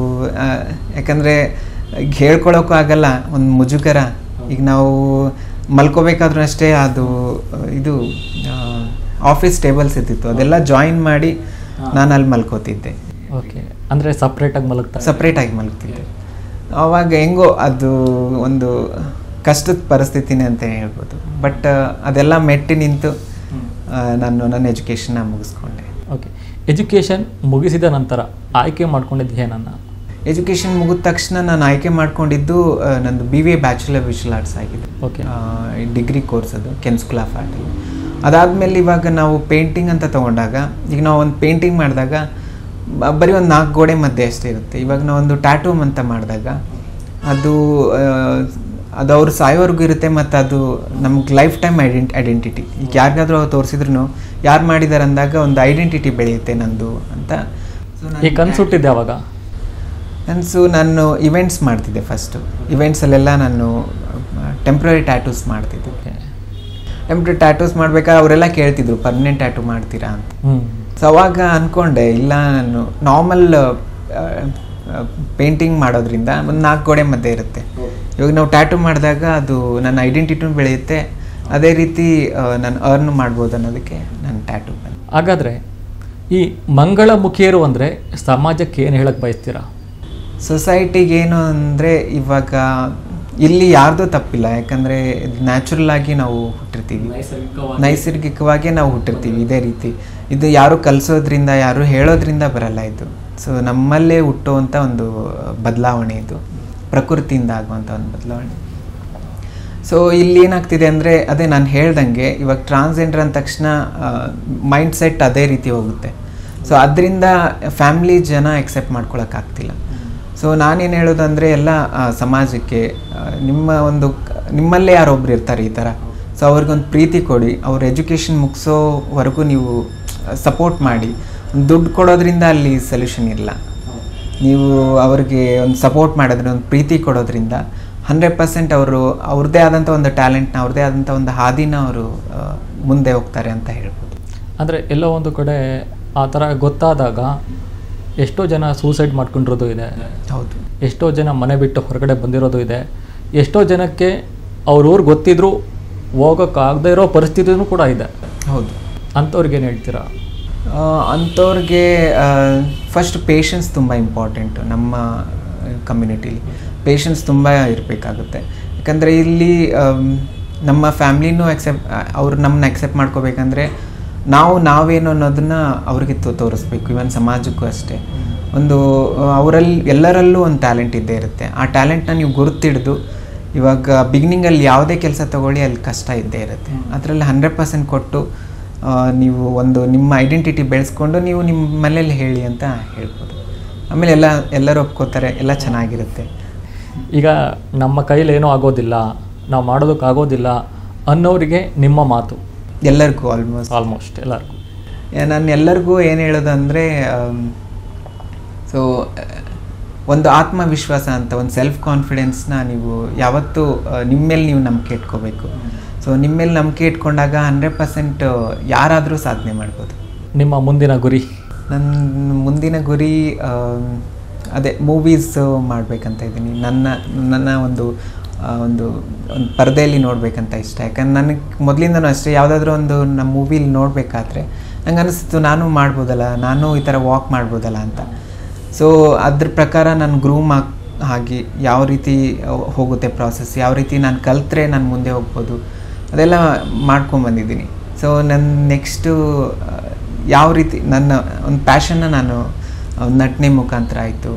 ಯಾಕಂದರೆ ಈಗ ಹೇಳ್ಕೊಳಕ್ಕೂ ಆಗಲ್ಲ ಒಂದು ಮುಜುಗರ ಈಗ ನಾವು ಮಲ್ಕೋಬೇಕಾದ್ರೂ ಅಷ್ಟೇ ಅದು ಆ, ಇದು ಆಫೀಸ್ ಟೇಬಲ್ಸ್ ಇರ್ತಿತ್ತು ಅದೆಲ್ಲ ಜಾಯಿನ್ ಮಾಡಿ ನಾನು ಅಲ್ಲಿ ಮಲ್ಕೋತಿದ್ದೆ ಓಕೆ ಅಂದರೆ ಸಪ್ರೇಟಾಗಿ ಮಲಗ್ತಾ ಸಪ್ರೇಟಾಗಿ ಮಲಗ್ತಿದ್ದೆ ಆವಾಗ ಹೆಂಗೋ ಅದು ಒಂದು ಕಷ್ಟದ ಪರಿಸ್ಥಿತಿನೇ ಅಂತ ಹೇಳ್ಬೋದು ಬಟ್ ಅದೆಲ್ಲ ಮೆಟ್ಟಿ ನಿಂತು ಆ, ನಾನು ನನ್ನ ಎಜುಕೇಷನ್ನ ಮುಗಿಸ್ಕೊಂಡೆ ಓಕೆ ಎಜುಕೇಷನ್ ಮುಗಿಸಿದ ನಂತರ ಆಯ್ಕೆ ಮಾಡ್ಕೊಂಡಿದ್ದು ಏನನ್ನ ಎಜುಕೇಷನ್ ಮುಗಿದ ತಕ್ಷಣ ನಾನು ಆಯ್ಕೆ ಮಾಡ್ಕೊಂಡಿದ್ದು ಆ, ನಂದು B V A bachelor visual arts ಆಗಿದೆ ಓಕೆ ಡಿಗ್ರಿ ಕೋರ್ಸ್ ಅದು ಕೆನ್ ಸ್ಕೂಲ್ ಆಫ್ ಆರ್ಟಲ್ಲಿ ಅದಾದಮೇಲೆ ಇವಾಗ ನಾವು ಪೇಂಟಿಂಗ್ ಅಂತ ತೊಗೊಂಡಾಗ ಈಗ ನಾವು ಒಂದು ಪೇಂಟಿಂಗ್ ಮಾಡಿದಾಗ ಬ- ಬರೀ ಒಂದು ನಾಲ್ಕು ಗೋಡೆ ಮಧ್ಯೆ ಅಷ್ಟೇ ಇರುತ್ತೆ ಇವಾಗ ನಾವು ಒಂದು ಟ್ಯಾಟೂ ಅಂತ ಮಾಡಿದಾಗ ಅದು ಆ, ಅದು ಅವ್ರು ಸಾಯೋವರೆಗೂ ಇರುತ್ತೆ ಮತ್ತು ಅದು ನಮ್ಗೆ ಲೈಫ್ ಟೈಮ್ ಐಡೆಂಟ್ ಐಡೆಂಟಿಟಿ ಈಗ ಯಾರಿಗಾದ್ರೂ ಅವ್ರು ತೋರಿಸಿದ್ರು ಯಾರು ಮಾಡಿದ್ದಾರೆ ಅಂದಾಗ ಒಂದು ಐಡೆಂಟಿಟಿ ಬೆಳೆಯುತ್ತೆ ನಂದು ಅಂತ So ನಾನು ಈ ಕನ್ಸು ಹುಟ್ಟಿದ್ದು ಯಾವಾಗ ಕನಸು ನಾನು ಇವೆಂಟ್ಸ್ ಮಾಡ್ತಿದ್ದೆ ಫಸ್ಟು ಇವೆಂಟ್ಸಲ್ಲೆಲ್ಲ ನಾನು ಟೆಂಪ್ರರಿ ಟ್ಯಾಟೂಸ್ ಮಾಡ್ತಿದ್ದೆ ಓಕೆ ಟೆಂಪ್ರರಿ ಟ್ಯಾಟೂಸ್ ಮಾಡ್ಬೇಕಾದ್ರೆ ಅವರೆಲ್ಲ ಕೇಳ್ತಿದ್ರು ಪರ್ಮನೆಂಟ್ ಟ್ಯಾಟೂ ಮಾಡ್ತೀರಾ ಅಂತ ಹ್ಞೂ ಸೊ ಅವಾಗ ಅಂದ್ಕೊಂಡೆ ಇಲ್ಲ ನಾನು ನಾರ್ಮಲ್ ಪೇಂಟಿಂಗ್ ಮಾಡೋದ್ರಿಂದ ಒಂದು ನಾಲ್ಕು ಗೋಡೆ ಮಧ್ಯೆ ಇರುತ್ತೆ ಇವಾಗ ನಾವು ಟ್ಯಾಟೂ ಮಾಡಿದಾಗ ಅದು ನನ್ನ ಐಡೆಂಟಿಟಿನೂ ಬೆಳೆಯುತ್ತೆ ಅದೇ ರೀತಿ ನಾನು ಅರ್ನ್ ಮಾಡ್ಬೋದು ಅನ್ನೋದಕ್ಕೆ ನಾನು ಟ್ಯಾಟೂ ಬಂದೆ ಹಾಗಾದರೆ ಈ ಮಂಗಳಮುಖಿಯರು ಅಂದರೆ ಸಮಾಜಕ್ಕೆ ಏನು ಹೇಳಕ್ಕೆ ಬಯಸ್ತೀರಾ ಸೊಸೈಟಿಗೆ ಏನು ಅಂದರೆ ಇವಾಗ ಇಲ್ಲಿ ಯಾರ್ದು ತಪ್ಪಿಲ್ಲ ಯಾಕಂದರೆ ನ್ಯಾಚುರಲ್ ಆಗಿ ನಾವು ಹುಟ್ಟಿರ್ತೀವಿ ನೈಸರ್ಗಿಕವಾಗಿ ನಾವು ಹುಟ್ಟಿರ್ತೀವಿ ಇದೇ ರೀತಿ ಇದು ಯಾರು ಕಲಿಸೋದ್ರಿಂದ ಯಾರು ಹೇಳೋದ್ರಿಂದ ಬರಲ್ಲ ಇದು ಸೊ ನಮ್ಮಲ್ಲೇ ಹುಟ್ಟುವಂಥ ಒಂದು ಬದಲಾವಣೆ ಇದು ಪ್ರಕೃತಿಯಿಂದ ಆಗುವಂಥ ಒಂದು ಬದಲಾವಣೆ ಸೊ ಇಲ್ಲಿ ಏನಾಗ್ತಿದೆ ಅಂದರೆ ಅದೇ ನಾನು ಹೇಳ್ದಂಗೆ ಇವಾಗ ಟ್ರಾನ್ಸ್ಜೆಂಡರ್ ಅಂದ ತಕ್ಷಣ ಮೈಂಡ್ ಸೆಟ್ ಅದೇ ರೀತಿ ಹೋಗುತ್ತೆ ಸೊ ಅದರಿಂದ ಫ್ಯಾಮ್ಲಿ ಜನ ಎಕ್ಸೆಪ್ಟ್ ಮಾಡ್ಕೊಳಕ್ಕಾಗ್ತಿಲ್ಲ ಸೊ ನಾನೇನು ಹೇಳೋದಂದರೆ ಎಲ್ಲ ಆ, ಸಮಾಜಕ್ಕೆ ಆ, ನಿಮ್ಮ ಒಂದು ಕ- ನಿಮ್ಮಲ್ಲೇ ಯಾರೊಬ್ರು ಇರ್ತಾರೆ ಈ ಥರ ಸೊ ಅವ್ರಿಗೊಂದು ಪ್ರೀತಿ ಕೊಡಿ ಅವ್ರ ಎಜುಕೇಷನ್ ಮುಗಿಸೋವರೆಗೂ ನೀವು ಸಪೋರ್ಟ್ ಮಾಡಿ ದುಡ್ಡು ಕೊಡೋದ್ರಿಂದ ಅಲ್ಲಿ ಸೊಲ್ಯೂಷನ್ ಇಲ್ಲ ನೀವು ಅವ್ರಿಗೆ ಒಂದು ಸಪೋರ್ಟ್ ಮಾಡೋದ್ರಿಂದ ಒಂದು ಪ್ರೀತಿ ಕೊಡೋದ್ರಿಂದ ಹಂಡ್ರೆಡ್ ಪರ್ಸೆಂಟ್ ಅವರು ಅವ್ರದ್ದೇ ಆದಂಥ ಒಂದು ಟ್ಯಾಲೆಂಟ್ನ ಅವ್ರದ್ದೇ ಆದಂಥ ಒಂದು ಹಾದಿನ ಅವರು ಆ, ಮುಂದೆ ಹೋಗ್ತಾರೆ ಅಂತ ಹೇಳ್ಬೋದು ಅಂದರೆ ಎಲ್ಲೋ ಒಂದು ಕಡೆ ಆ ಥರ ಗೊತ್ತಾದಾಗ ಎಷ್ಟೋ ಜನ ಸೂಸೈಡ್ ಮಾಡ್ಕೊಂಡಿರೋದು ಇದೆ ಹೌದು ಎಷ್ಟೋ ಜನ ಮನೆ ಬಿಟ್ಟು ಹೊರಗಡೆ ಬಂದಿರೋದು ಇದೆ ಎಷ್ಟೋ ಜನಕ್ಕೆ ಅವ್ರ ಊರು ಗೊತ್ತಿದ್ರೂ ಹೋಗೋಕ್ಕಾಗದೇ ಇರೋ ಪರಿಸ್ಥಿತಿನೂ ಕೂಡ ಇದೆ ಹೌದು ಅಂಥವ್ರಿಗೆ ಏನು ಹೇಳ್ತೀರಾ ಆ, ಅಂಥವ್ರಿಗೆ ಫಸ್ಟ್ ಪೇಷನ್ಸ್ ತುಂಬ ಇಂಪಾರ್ಟೆಂಟು ನಮ್ಮ ಕಮ್ಯುನಿಟೀಲಿ ಪೇಷನ್ಸ್ ತುಂಬ ಇರಬೇಕಾಗುತ್ತೆ ಯಾಕಂದರೆ ಇಲ್ಲಿ ಆಮ್, ನಮ್ಮ ಫ್ಯಾಮ್ಲಿನೂ ಅಕ್ಸೆಪ್ಟ್ ಅವ್ರು ನಮ್ಮನ್ನ ಅಕ್ಸೆಪ್ಟ್ ಮಾಡ್ಕೋಬೇಕಂದ್ರೆ ನಾವು ನಾವೇನು ಅನ್ನೋದನ್ನ ಅವ್ರಿಗೆ ತೋ- ತೋರಿಸ್ಬೇಕು ಇವನ್ ಸಮಾಜಕ್ಕೂ ಅಷ್ಟೇ ಒಂದು ಅವರಲ್ಲಿ ಎಲ್ಲರಲ್ಲೂ ಒಂದು ಟ್ಯಾಲೆಂಟ್ ಇದ್ದೇ ಇರುತ್ತೆ ಆ ಟ್ಯಾಲೆಂಟ್ನ ನೀವು ಗುರುತಿಡ್ದು ಇವಾಗ ಬಿಗಿನಿಂಗಲ್ಲಿ ಯಾವುದೇ ಕೆಲಸ ತಗೊಳ್ಳಿ ಅಲ್ಲಿ ಕಷ್ಟ ಇದ್ದೇ ಇರುತ್ತೆ ಅದರಲ್ಲಿ ಹಂಡ್ರೆಡ್ ಪರ್ಸೆಂಟ್ ಕೊಟ್ಟು ಆ, ನೀವು ಒಂದು ನಿಮ್ಮ ಐಡೆಂಟಿಟಿ ಬೆಳೆಸ್ಕೊಂಡು ನೀವು ನಿಮ್ಮ ಮನೇಲಿ ಹೇಳಿ ಅಂತ ಹೇಳ್ಬೋದು ಆಮೇಲೆ ಎಲ್ಲ ಎಲ್ಲರೂ ಒಪ್ಕೋತಾರೆ ಎಲ್ಲ ಚೆನ್ನಾಗಿರುತ್ತೆ ಈಗ ನಮ್ಮ ಕೈಲಿ ಏನೂ ಆಗೋದಿಲ್ಲ ನಾವು ಮಾಡೋದಕ್ಕಾಗೋದಿಲ್ಲ ಅನ್ನೋರಿಗೆ ನಿಮ್ಮ ಮಾತು ಎಲ್ಲರಿಗೂ ಆಲ್ಮೋಸ್ಟ್ ಆಲ್ಮೋಸ್ಟ್ ಎಲ್ಲರಿಗೂ ನಾನು ಎಲ್ಲರಿಗೂ ಏನು ಹೇಳೋದಂದರೆ ಸೊ ಒಂದು ಆತ್ಮವಿಶ್ವಾಸ ಅಂತ ಒಂದು ಸೆಲ್ಫ್ ಕಾನ್ಫಿಡೆನ್ಸ್ನ ನೀವು ಯಾವತ್ತೂ ಆ, ನಿಮ್ಮ ಮೇಲೆ ನೀವು ನಂಬಿಕೆ ಇಟ್ಕೋಬೇಕು ಸೊ ನಿಮ್ಮ ಮೇಲೆ ನಂಬಿಕೆ ಇಟ್ಕೊಂಡಾಗ ಹಂಡ್ರೆಡ್ ಪರ್ಸೆಂಟ್ ಯಾರಾದರೂ ಸಾಧನೆ ಮಾಡ್ಬೋದು ನಿಮ್ಮ ಮುಂದಿನ ಗುರಿ ನನ್ನ ಮುಂದಿನ ಗುರಿ ಆಮ್, ಅದೇ ಮೂವೀಸ್ ಮಾಡಬೇಕಂತ ಇದ್ದೀನಿ ನನ್ನ ನನ್ನ ಒಂದು ಆ, ಒಂದು ಒಂದು ಪರದೆಯಲ್ಲಿ ನೋಡಬೇಕಂತ ಇಷ್ಟ ಯಾಕಂದ್ರೆ ನನಗೆ ಮೊದಲಿಂದನೂ ಅಷ್ಟೇ ಯಾವುದಾದ್ರೂ ಒಂದು ನಮ್ಮ ಮೂವಿಲಿ ನೋಡಬೇಕಾದ್ರೆ ನಂಗೆ ಅನಿಸ್ತು ನಾನು ಮಾಡ್ಬೋದಲ್ಲ ನಾನು ಈ ಥರ ವಾಕ್ ಮಾಡ್ಬೋದಲ್ಲ ಅಂತ ಸೊ ಅದ್ರ ಪ್ರಕಾರ ನಾನು ಗ್ರೂಮ್ ಆಗಿ ಆಗಿ ಯಾವ ರೀತಿ ಹೋಗುತ್ತೆ ಪ್ರಾಸೆಸ್ ಯಾವ ರೀತಿ ನಾನು ಕಲ್ತ್ರೆ ನಾನು ಮುಂದೆ ಹೋಗ್ಬೋದು ಅದೆಲ್ಲ ಮಾಡ್ಕೊಂಬಂದಿದ್ದೀನಿ ಸೊ ನನ್ನ ನೆಕ್ಸ್ಟು ಯಾವ ರೀತಿ ನನ್ನ ಒಂದು ಪ್ಯಾಷನ್ನ ನಾನು ಒಂದು ನಟನೆ ಮುಖಾಂತರ ಆಯಿತು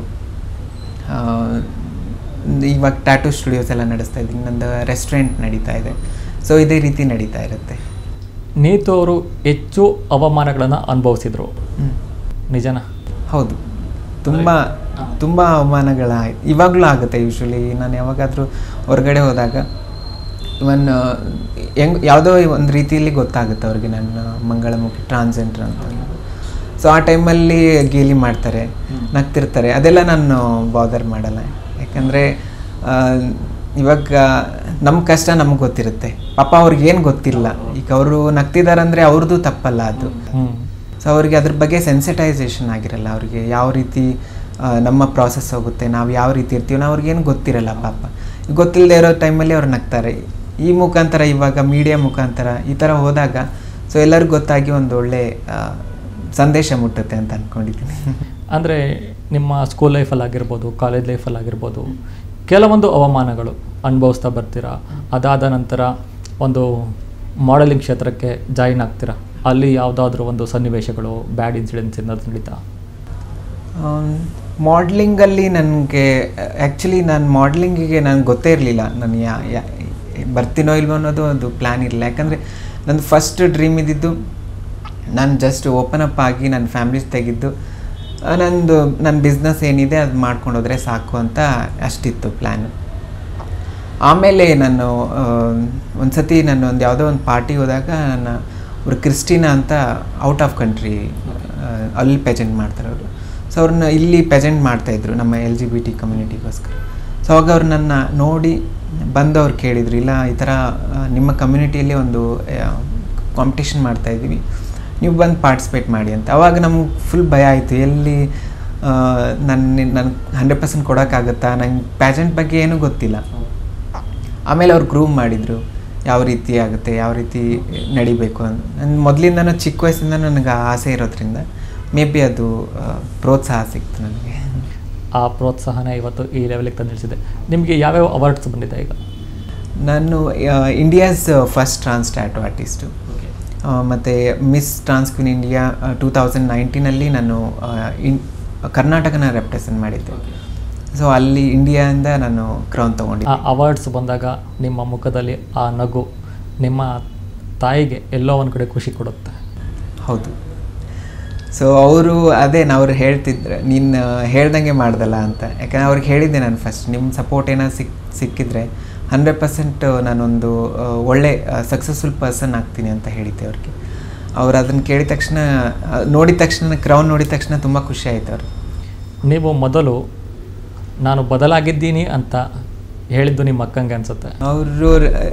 ಇವಾಗ ಟ್ಯಾಟೂ ಸ್ಟುಡಿಯೋಸ್ ಎಲ್ಲ ನಡೆಸ್ತಾ ಇದ್ದೀನಿ ನಂದು ರೆಸ್ಟೋರೆಂಟ್ ನಡೀತಾ ಇದೆ ಸೊ ಇದೇ ರೀತಿ ನಡೀತಾ ಇರುತ್ತೆ ನೀತು ಅವರು ಹೆಚ್ಚು ಅವಮಾನಗಳನ್ನು ಅನುಭವಿಸಿದ್ರು ಹ್ಮ್. ನಿಜನಾ ಹೌದು ತುಂಬ ತುಂಬ ಅವಮಾನಗಳ ಇವಾಗಲೂ ಆಗುತ್ತೆ ಯೂಶ್ವಲಿ ನಾನು ಯಾವಾಗಾದರೂ ಹೊರಗಡೆ ಹೋದಾಗ ಇವನ್ ಹೆಂಗ್ ಯಾವುದೋ ಒಂದು ರೀತಿಯಲ್ಲಿ ಗೊತ್ತಾಗುತ್ತೆ ಅವ್ರಿಗೆ ನನ್ನ ಮಂಗಳಮುಖಿ ಟ್ರಾನ್ಸ್ಜೆಂಡರ್ ಅಂತ ಸೊ ಆ ಟೈಮಲ್ಲಿ ಗೇಲಿ ಮಾಡ್ತಾರೆ ನಗ್ತಿರ್ತಾರೆ ಅದೆಲ್ಲ ನಾನು ಬಾದರ್ ಮಾಡಲ್ಲ ಯಾಕಂದರೆ ಇವಾಗ ನಮ್ಮ ಕಷ್ಟ ನಮ್ಗೆ ಗೊತ್ತಿರುತ್ತೆ ಪಾಪ ಅವ್ರಿಗೆ ಏನು ಗೊತ್ತಿಲ್ಲ ಈಗ ಅವರು ನಗ್ತಿದಾರಂದರೆ ಅವ್ರದ್ದು ತಪ್ಪಲ್ಲ ಅದು ಹ್ಞೂ ಸೊ ಅವ್ರಿಗೆ ಅದ್ರ ಬಗ್ಗೆ ಸೆನ್ಸಿಟೈಸೇಷನ್ ಆಗಿರಲ್ಲ ಅವ್ರಿಗೆ ಯಾವ ರೀತಿ ಆ, ನಮ್ಮ ಪ್ರಾಸೆಸ್ ಹೋಗುತ್ತೆ ನಾವು ಯಾವ ರೀತಿ ಇರ್ತೀವಿ ನಾವು ಅವ್ರಿಗೇನು ಗೊತ್ತಿರಲ್ಲ ಪಾಪ ಗೊತ್ತಿಲ್ಲದೆ ಇರೋ ಟೈಮಲ್ಲಿ ಅವ್ರು ನಗ್ತಾರೆ ಈ ಮುಖಾಂತರ ಇವಾಗ ಮೀಡಿಯಾ ಮುಖಾಂತರ ಈ ಥರ ಹೋದಾಗ ಸೊ ಎಲ್ಲರಿಗೂ ಗೊತ್ತಾಗಿ ಒಂದು ಒಳ್ಳೆ ಆ, ಸಂದೇಶ ಮುಟ್ಟುತ್ತೆ ಅಂತ ಅಂದ್ಕೊಂಡಿದ್ದೀನಿ ಅಂದರೆ ನಿಮ್ಮ ಸ್ಕೂಲ್ ಲೈಫಲ್ಲಿ ಆಗಿರ್ಬೋದು ಕಾಲೇಜ್ ಲೈಫಲ್ಲಿ ಆಗಿರ್ಬೋದು ಕೆಲವೊಂದು ಅವಮಾನಗಳು ಅನುಭವಿಸ್ತಾ ಬರ್ತೀರಾ ಅದಾದ ನಂತರ ಒಂದು ಮಾಡೆಲಿಂಗ್ ಕ್ಷೇತ್ರಕ್ಕೆ ಜಾಯಿನ್ ಆಗ್ತೀರಾ ಅಲ್ಲಿ ಯಾವುದಾದ್ರೂ ಒಂದು ಸನ್ನಿವೇಶಗಳು ಬ್ಯಾಡ್ ಇನ್ಸಿಡೆಂಟ್ಸ್ ಏನಾದ್ರು ನಡೀತಾ ಮಾಡ್ಲಿಂಗಲ್ಲಿ ನನಗೆ ಆ್ಯಕ್ಚುಲಿ ನಾನು ಮಾಡ್ಲಿಂಗಿಗೆ ನನಗೆ ಗೊತ್ತೇ ಇರಲಿಲ್ಲ ನಾನು ಯಾ ಯಾ- ಬರ್ತೀನೋ ಇಲ್ವೋ ಅನ್ನೋದು ಒಂದು ಪ್ಲ್ಯಾನ್ ಇರಲಿಲ್ಲ ಯಾಕಂದರೆ ನಂದು ಫಸ್ಟ್ ಡ್ರೀಮ್ ಇದ್ದಿದ್ದು ನಾನು ಜಸ್ಟ್ ಓಪನ್ ಅಪ್ ಆಗಿ ನನ್ನ ಫ್ಯಾಮ್ಲಿ ತೆಗೆದು ಆ, ನಂದು ನನ್ನ ಬಿಸ್ನೆಸ್ ಏನಿದೆ ಅದು ಮಾಡ್ಕೊಂಡು ಹೋದರೆ ಸಾಕು ಅಂತ ಅಷ್ಟಿತ್ತು ಪ್ಲ್ಯಾನು ಆಮೇಲೆ ನಾನು ಒಂದು ಸತಿ ನಾನು ಒಂದು ಯಾವುದೋ ಒಂದು ಪಾರ್ಟಿ ಹೋದಾಗ ನನ್ನ ಅವ್ರು ಕ್ರಿಸ್ಟಿನಾ ಅಂತ ಔಟ್ ಆಫ್ ಕಂಟ್ರಿ ಅಲ್ಲಿ ಪೆಜೆಂಟ್ ಮಾಡ್ತಾರೆ ಅವರು ಸೊ ಅವ್ರನ್ನ ಇಲ್ಲಿ ಪೆಜೆಂಟ್ ಮಾಡ್ತಾಯಿದ್ರು ನಮ್ಮ ಎಲ್ ಜಿ ಬಿ ಟಿ ಕಮ್ಯುನಿಟಿಗೋಸ್ಕರ ಸೊ ಅವಾಗ ಅವ್ರು ನನ್ನ ನೋಡಿ ಬಂದು ಅವ್ರು ಕೇಳಿದ್ರು ಇಲ್ಲ ಈ ಥರ ಆ, ನಿಮ್ಮ ಕಮ್ಯುನಿಟಿಯಲ್ಲಿ ಒಂದು ಕಾಂಪಿಟೇಷನ್ ಮಾಡ್ತಾಯಿದ್ದೀವಿ ನೀವು ಬಂದು ಪಾರ್ಟಿಸಿಪೇಟ್ ಮಾಡಿ ಅಂತ ಅವಾಗ ನಮ್ಗೆ ಫುಲ್ ಭಯ ಆಯಿತು ಎಲ್ಲಿ ನನ್ನ ನನಗೆ ಹಂಡ್ರೆಡ್ ಪರ್ಸೆಂಟ್ ಕೊಡೋಕ್ಕಾಗತ್ತಾ ನಂಗೆ ಪ್ಯಾಜೆಂಟ್ ಬಗ್ಗೆ ಏನೂ ಗೊತ್ತಿಲ್ಲ ಆಮೇಲೆ ಅವ್ರು ಗ್ರೂಮ್ ಮಾಡಿದರು ಯಾವ ರೀತಿ ಆಗುತ್ತೆ ಯಾವ ರೀತಿ ನಡಿಬೇಕು ಅಂತ ನನ್ನ ಮೊದಲಿಂದನೂ ಚಿಕ್ಕ ವಯಸ್ಸಿಂದ ನನಗೆ ಆ ಆಸೆ ಇರೋದ್ರಿಂದ ಮೇ ಬಿ ಅದು ಆ, ಪ್ರೋತ್ಸಾಹ ಸಿಕ್ತು ನನಗೆ ಆ ಪ್ರೋತ್ಸಾಹನ ಇವತ್ತು ಈ ಲೆವೆಲಿಗೆ ತಂದು ನಿಲ್ಲಿಸಿದೆ ನಿಮಗೆ ಯಾವ್ಯಾವ ಅವಾರ್ಡ್ಸ್ ಬಂದಿದೆ ಈಗ ನಾನು India's first trans tattoo artist ಮತ್ತು Miss trans queen India two thousand ನೈನ್ಟೀನಲ್ಲಿ ನಾನು ಆ, ಇನ್ ಕರ್ನಾಟಕನ ರೆಪ್ರೆಸೆಂಟ್ ಮಾಡಿದ್ದೆ ಸೊ ಅಲ್ಲಿ ಇಂಡಿಯಾದಿಂದ ನಾನು ಕ್ರೌನ್ ಆ ತೊಗೊಂಡಿದ್ದೆ ಅವಾರ್ಡ್ಸ್ ಬಂದಾಗ ನಿಮ್ಮ ಮುಖದಲ್ಲಿ ಆ ನಗು ನಿಮ್ಮ ತಾಯಿಗೆ ಎಲ್ಲೋ ಒಂದು ಕಡೆ ಖುಷಿ ಕೊಡುತ್ತೆ ಹೌದು ಸೊ ಅವರು ಅದೇ ಅವ್ರು ಹೇಳ್ತಿದ್ರು ನೀನು ಹೇಳ್ದಂಗೆ ಮಾಡ್ದಲ್ಲ ಅಂತ ಯಾಕಂದ್ರೆ ಅವ್ರಿಗೆ ಹೇಳಿದ್ದೆ ನಾನು ಫಸ್ಟ್ ನಿಮ್ಮ ಸಪೋರ್ಟ್ ಏನಾದ್ರು ಸಿಕ್ ಸಿಕ್ಕಿದ್ರೆ ಹಂಡ್ರೆಡ್ ಪರ್ಸೆಂಟ್ ನಾನೊಂದು ಆ, ಒಳ್ಳೆ ಸಕ್ಸಸ್ಫುಲ್ ಪರ್ಸನ್ ಆಗ್ತೀನಿ ಅಂತ ಹೇಳಿದ್ದೆ ಅವ್ರಿಗೆ ಅವ್ರು ಅದನ್ನು ಕೇಳಿದ ತಕ್ಷಣ ಆ, ನೋಡಿದ ತಕ್ಷಣ ಕ್ರೌನ್ ನೋಡಿದ ತಕ್ಷಣ ತುಂಬ ಖುಷಿ ಆಯ್ತು ಅವ್ರಿಗೆ ನೀವು ಮೊದಲು ನಾನು ಬದಲಾಗಿದ್ದೀನಿ ಅಂತ ಹೇಳಿದ್ದು ನಿಮ್ಮ ಅಕ್ಕಂಗೆ ಅನ್ಸುತ್ತೆ ಅವರು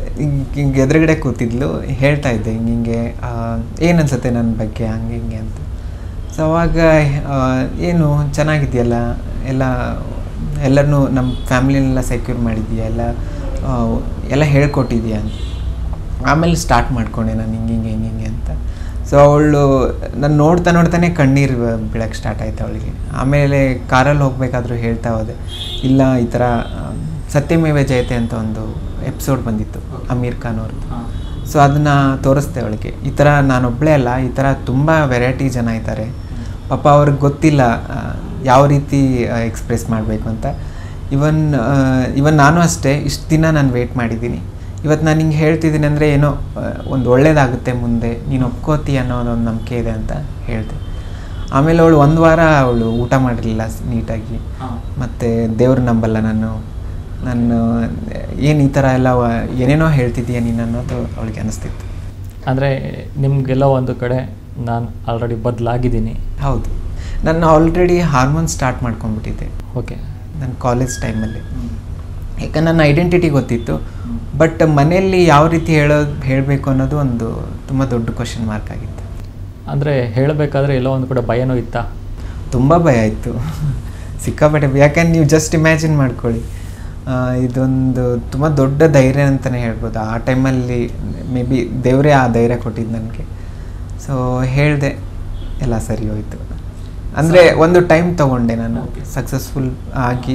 ಹಿಂಗೆ ಎದುರುಗಡೆ ಕೂತಿದ್ಲು ಹೇಳ್ತಾ ಇದ್ದೆ ಹಿಂಗೆ ಹಿಂಗೆ ಏನು ಅನ್ಸುತ್ತೆ ನನ್ನ ಬಗ್ಗೆ ಹಂಗೆ ಹಿಂಗೆ ಅಂತ ಸೊ ಅವಾಗ ಆ, ಏನು ಚೆನ್ನಾಗಿದೆಯಲ್ಲ ಎಲ್ಲ ಎಲ್ಲರನ್ನೂ ನಮ್ಮ ಫ್ಯಾಮಿಲಿನೆಲ್ಲ ಸೆಕ್ಯೂರ್ ಮಾಡಿದ್ಯಾ ಎಲ್ಲ ಆ, ಎಲ್ಲ ಹೇಳ್ಕೊಟ್ಟಿದ್ಯಾ ಅಂತ ಆಮೇಲೆ ಸ್ಟಾರ್ಟ್ ಮಾಡ್ಕೊಂಡೆ ನಾನು ಹಿಂಗೆ ಹಿಂಗೆ ಹಿಂಗೆ ಹಿಂಗೆ ಅಂತ ಸೊ ಅವಳು ನಾನು ನೋಡ್ತಾ ನೋಡ್ತಾನೆ ಕಣ್ಣೀರು ಬೀಳಕ್ಕೆ ಸ್ಟಾರ್ಟ್ ಆಯ್ತು ಅವಳಿಗೆ ಆಮೇಲೆ ಕಾರಲ್ಲಿ ಹೋಗಬೇಕಾದ್ರೂ ಹೇಳ್ತಾ ಹೋದೆ ಇಲ್ಲ ಈ ಥರ ಆ, ಸತ್ಯಮೇವ ಜಯತೆ ಅಂತ ಒಂದು ಎಪಿಸೋಡ್ ಬಂದಿತ್ತು ಅಮೀರ್ ಖಾನ್ ಅವ್ರದ್ದು ಸೊ ಅದನ್ನು ತೋರಿಸ್ದೆ ಅವಳಿಗೆ ಈ ಥರ ನಾನೊಬ್ಬಳೇ ಅಲ್ಲ ಈ ಥರ ತುಂಬ ವೆರೈಟಿ ಜನ ಇದ್ದಾರೆ ಪಾಪ ಅವ್ರಿಗೆ ಗೊತ್ತಿಲ್ಲ ಆ, ಯಾವ ರೀತಿ ಎಕ್ಸ್ಪ್ರೆಸ್ ಮಾಡಬೇಕು ಅಂತ ಇವನ್ ಇವನ್ ನಾನು ಅಷ್ಟೇ ಇಷ್ಟು ದಿನ ನಾನು ವೆಯ್ಟ್ ಮಾಡಿದ್ದೀನಿ ಇವತ್ತು ನಾನು ಹಿಂಗೆ ಹೇಳ್ತಿದ್ದೀನಿ ಅಂದರೆ ಏನೋ ಆ, ಒಂದು ಒಳ್ಳೇದಾಗುತ್ತೆ ಮುಂದೆ ನೀನು ಒಪ್ಕೋತಿ ಅನ್ನೋದೊಂದು ನಂಬಿಕೆ ಇದೆ ಅಂತ ಹೇಳಿದೆ ಆಮೇಲೆ ಅವಳು ಒಂದು ವಾರ ಅವಳು ಊಟ ಮಾಡಿರಲಿಲ್ಲ ನೀಟಾಗಿ ಮತ್ತು ದೇವ್ರು ನಂಬಲ್ಲ ನಾನು ನಾನು ಏನು ಈ ಥರ ಎಲ್ಲ ವ- ಏನೇನೋ ಹೇಳ್ತಿದ್ದೀಯ ನೀನು ಅನ್ನೋದು ಅವಳಿಗೆ ಅನಿಸ್ತಿತ್ತು ಅಂದರೆ ನಿಮಗೆಲ್ಲ ಒಂದು ಕಡೆ ನಾನು ಆಲ್ರೆಡಿ ಬದಲಾಗಿದ್ದೀನಿ ಹೌದು ನಾನು ಆಲ್ರೆಡಿ ಹಾರ್ಮೋನ್ ಸ್ಟಾರ್ಟ್ ಮಾಡ್ಕೊಂಡ್ಬಿಟ್ಟಿದ್ದೆ ಓಕೆ ನನ್ನ ಕಾಲೇಜ್ ಟೈಮಲ್ಲಿ ಯಾಕಂದ್ರೆ ನನ್ನ ಐಡೆಂಟಿಟಿ ಗೊತ್ತಿತ್ತು ಬಟ್ ಮನೆಯಲ್ಲಿ ಯಾವ ರೀತಿ ಹೇಳೋದು ಹೇಳಬೇಕು ಅನ್ನೋದು ಒಂದು ತುಂಬ ದೊಡ್ಡ ಕ್ವಶನ್ ಮಾರ್ಕ್ ಆಗಿತ್ತು ಅಂದರೆ ಹೇಳಬೇಕಾದ್ರೆ ಎಲ್ಲೋ ಒಂದು ಕಡೆ ಭಯನೂ ಇತ್ತಾ ತುಂಬ ಭಯ ಆಯಿತು ಸಿಕ್ಕಾಪಟ್ಟೆ ಭಯ. ಯಾಕಂದ್ರೆ ನೀವು ಜಸ್ಟ್ ಇಮ್ಯಾಜಿನ್ ಮಾಡ್ಕೊಳ್ಳಿ ಆ, ಇದೊಂದು ತುಂಬ ದೊಡ್ಡ ಧೈರ್ಯ ಅಂತಲೇ ಹೇಳ್ಬೋದು ಆ ಟೈಮಲ್ಲಿ ಮೇ ಬಿ ದೇವರೇ ಆ ಧೈರ್ಯ ಕೊಟ್ಟಿದ್ದು ನನಗೆ ಸೊ ಹೇಳಿದೆ ಎಲ್ಲ ಸರಿ ಹೋಯಿತು ಅಂದರೆ ಒಂದು ಟೈಮ್ ತೊಗೊಂಡೆ ನಾನು ಸಕ್ಸಸ್ಫುಲ್ ಆಗಿ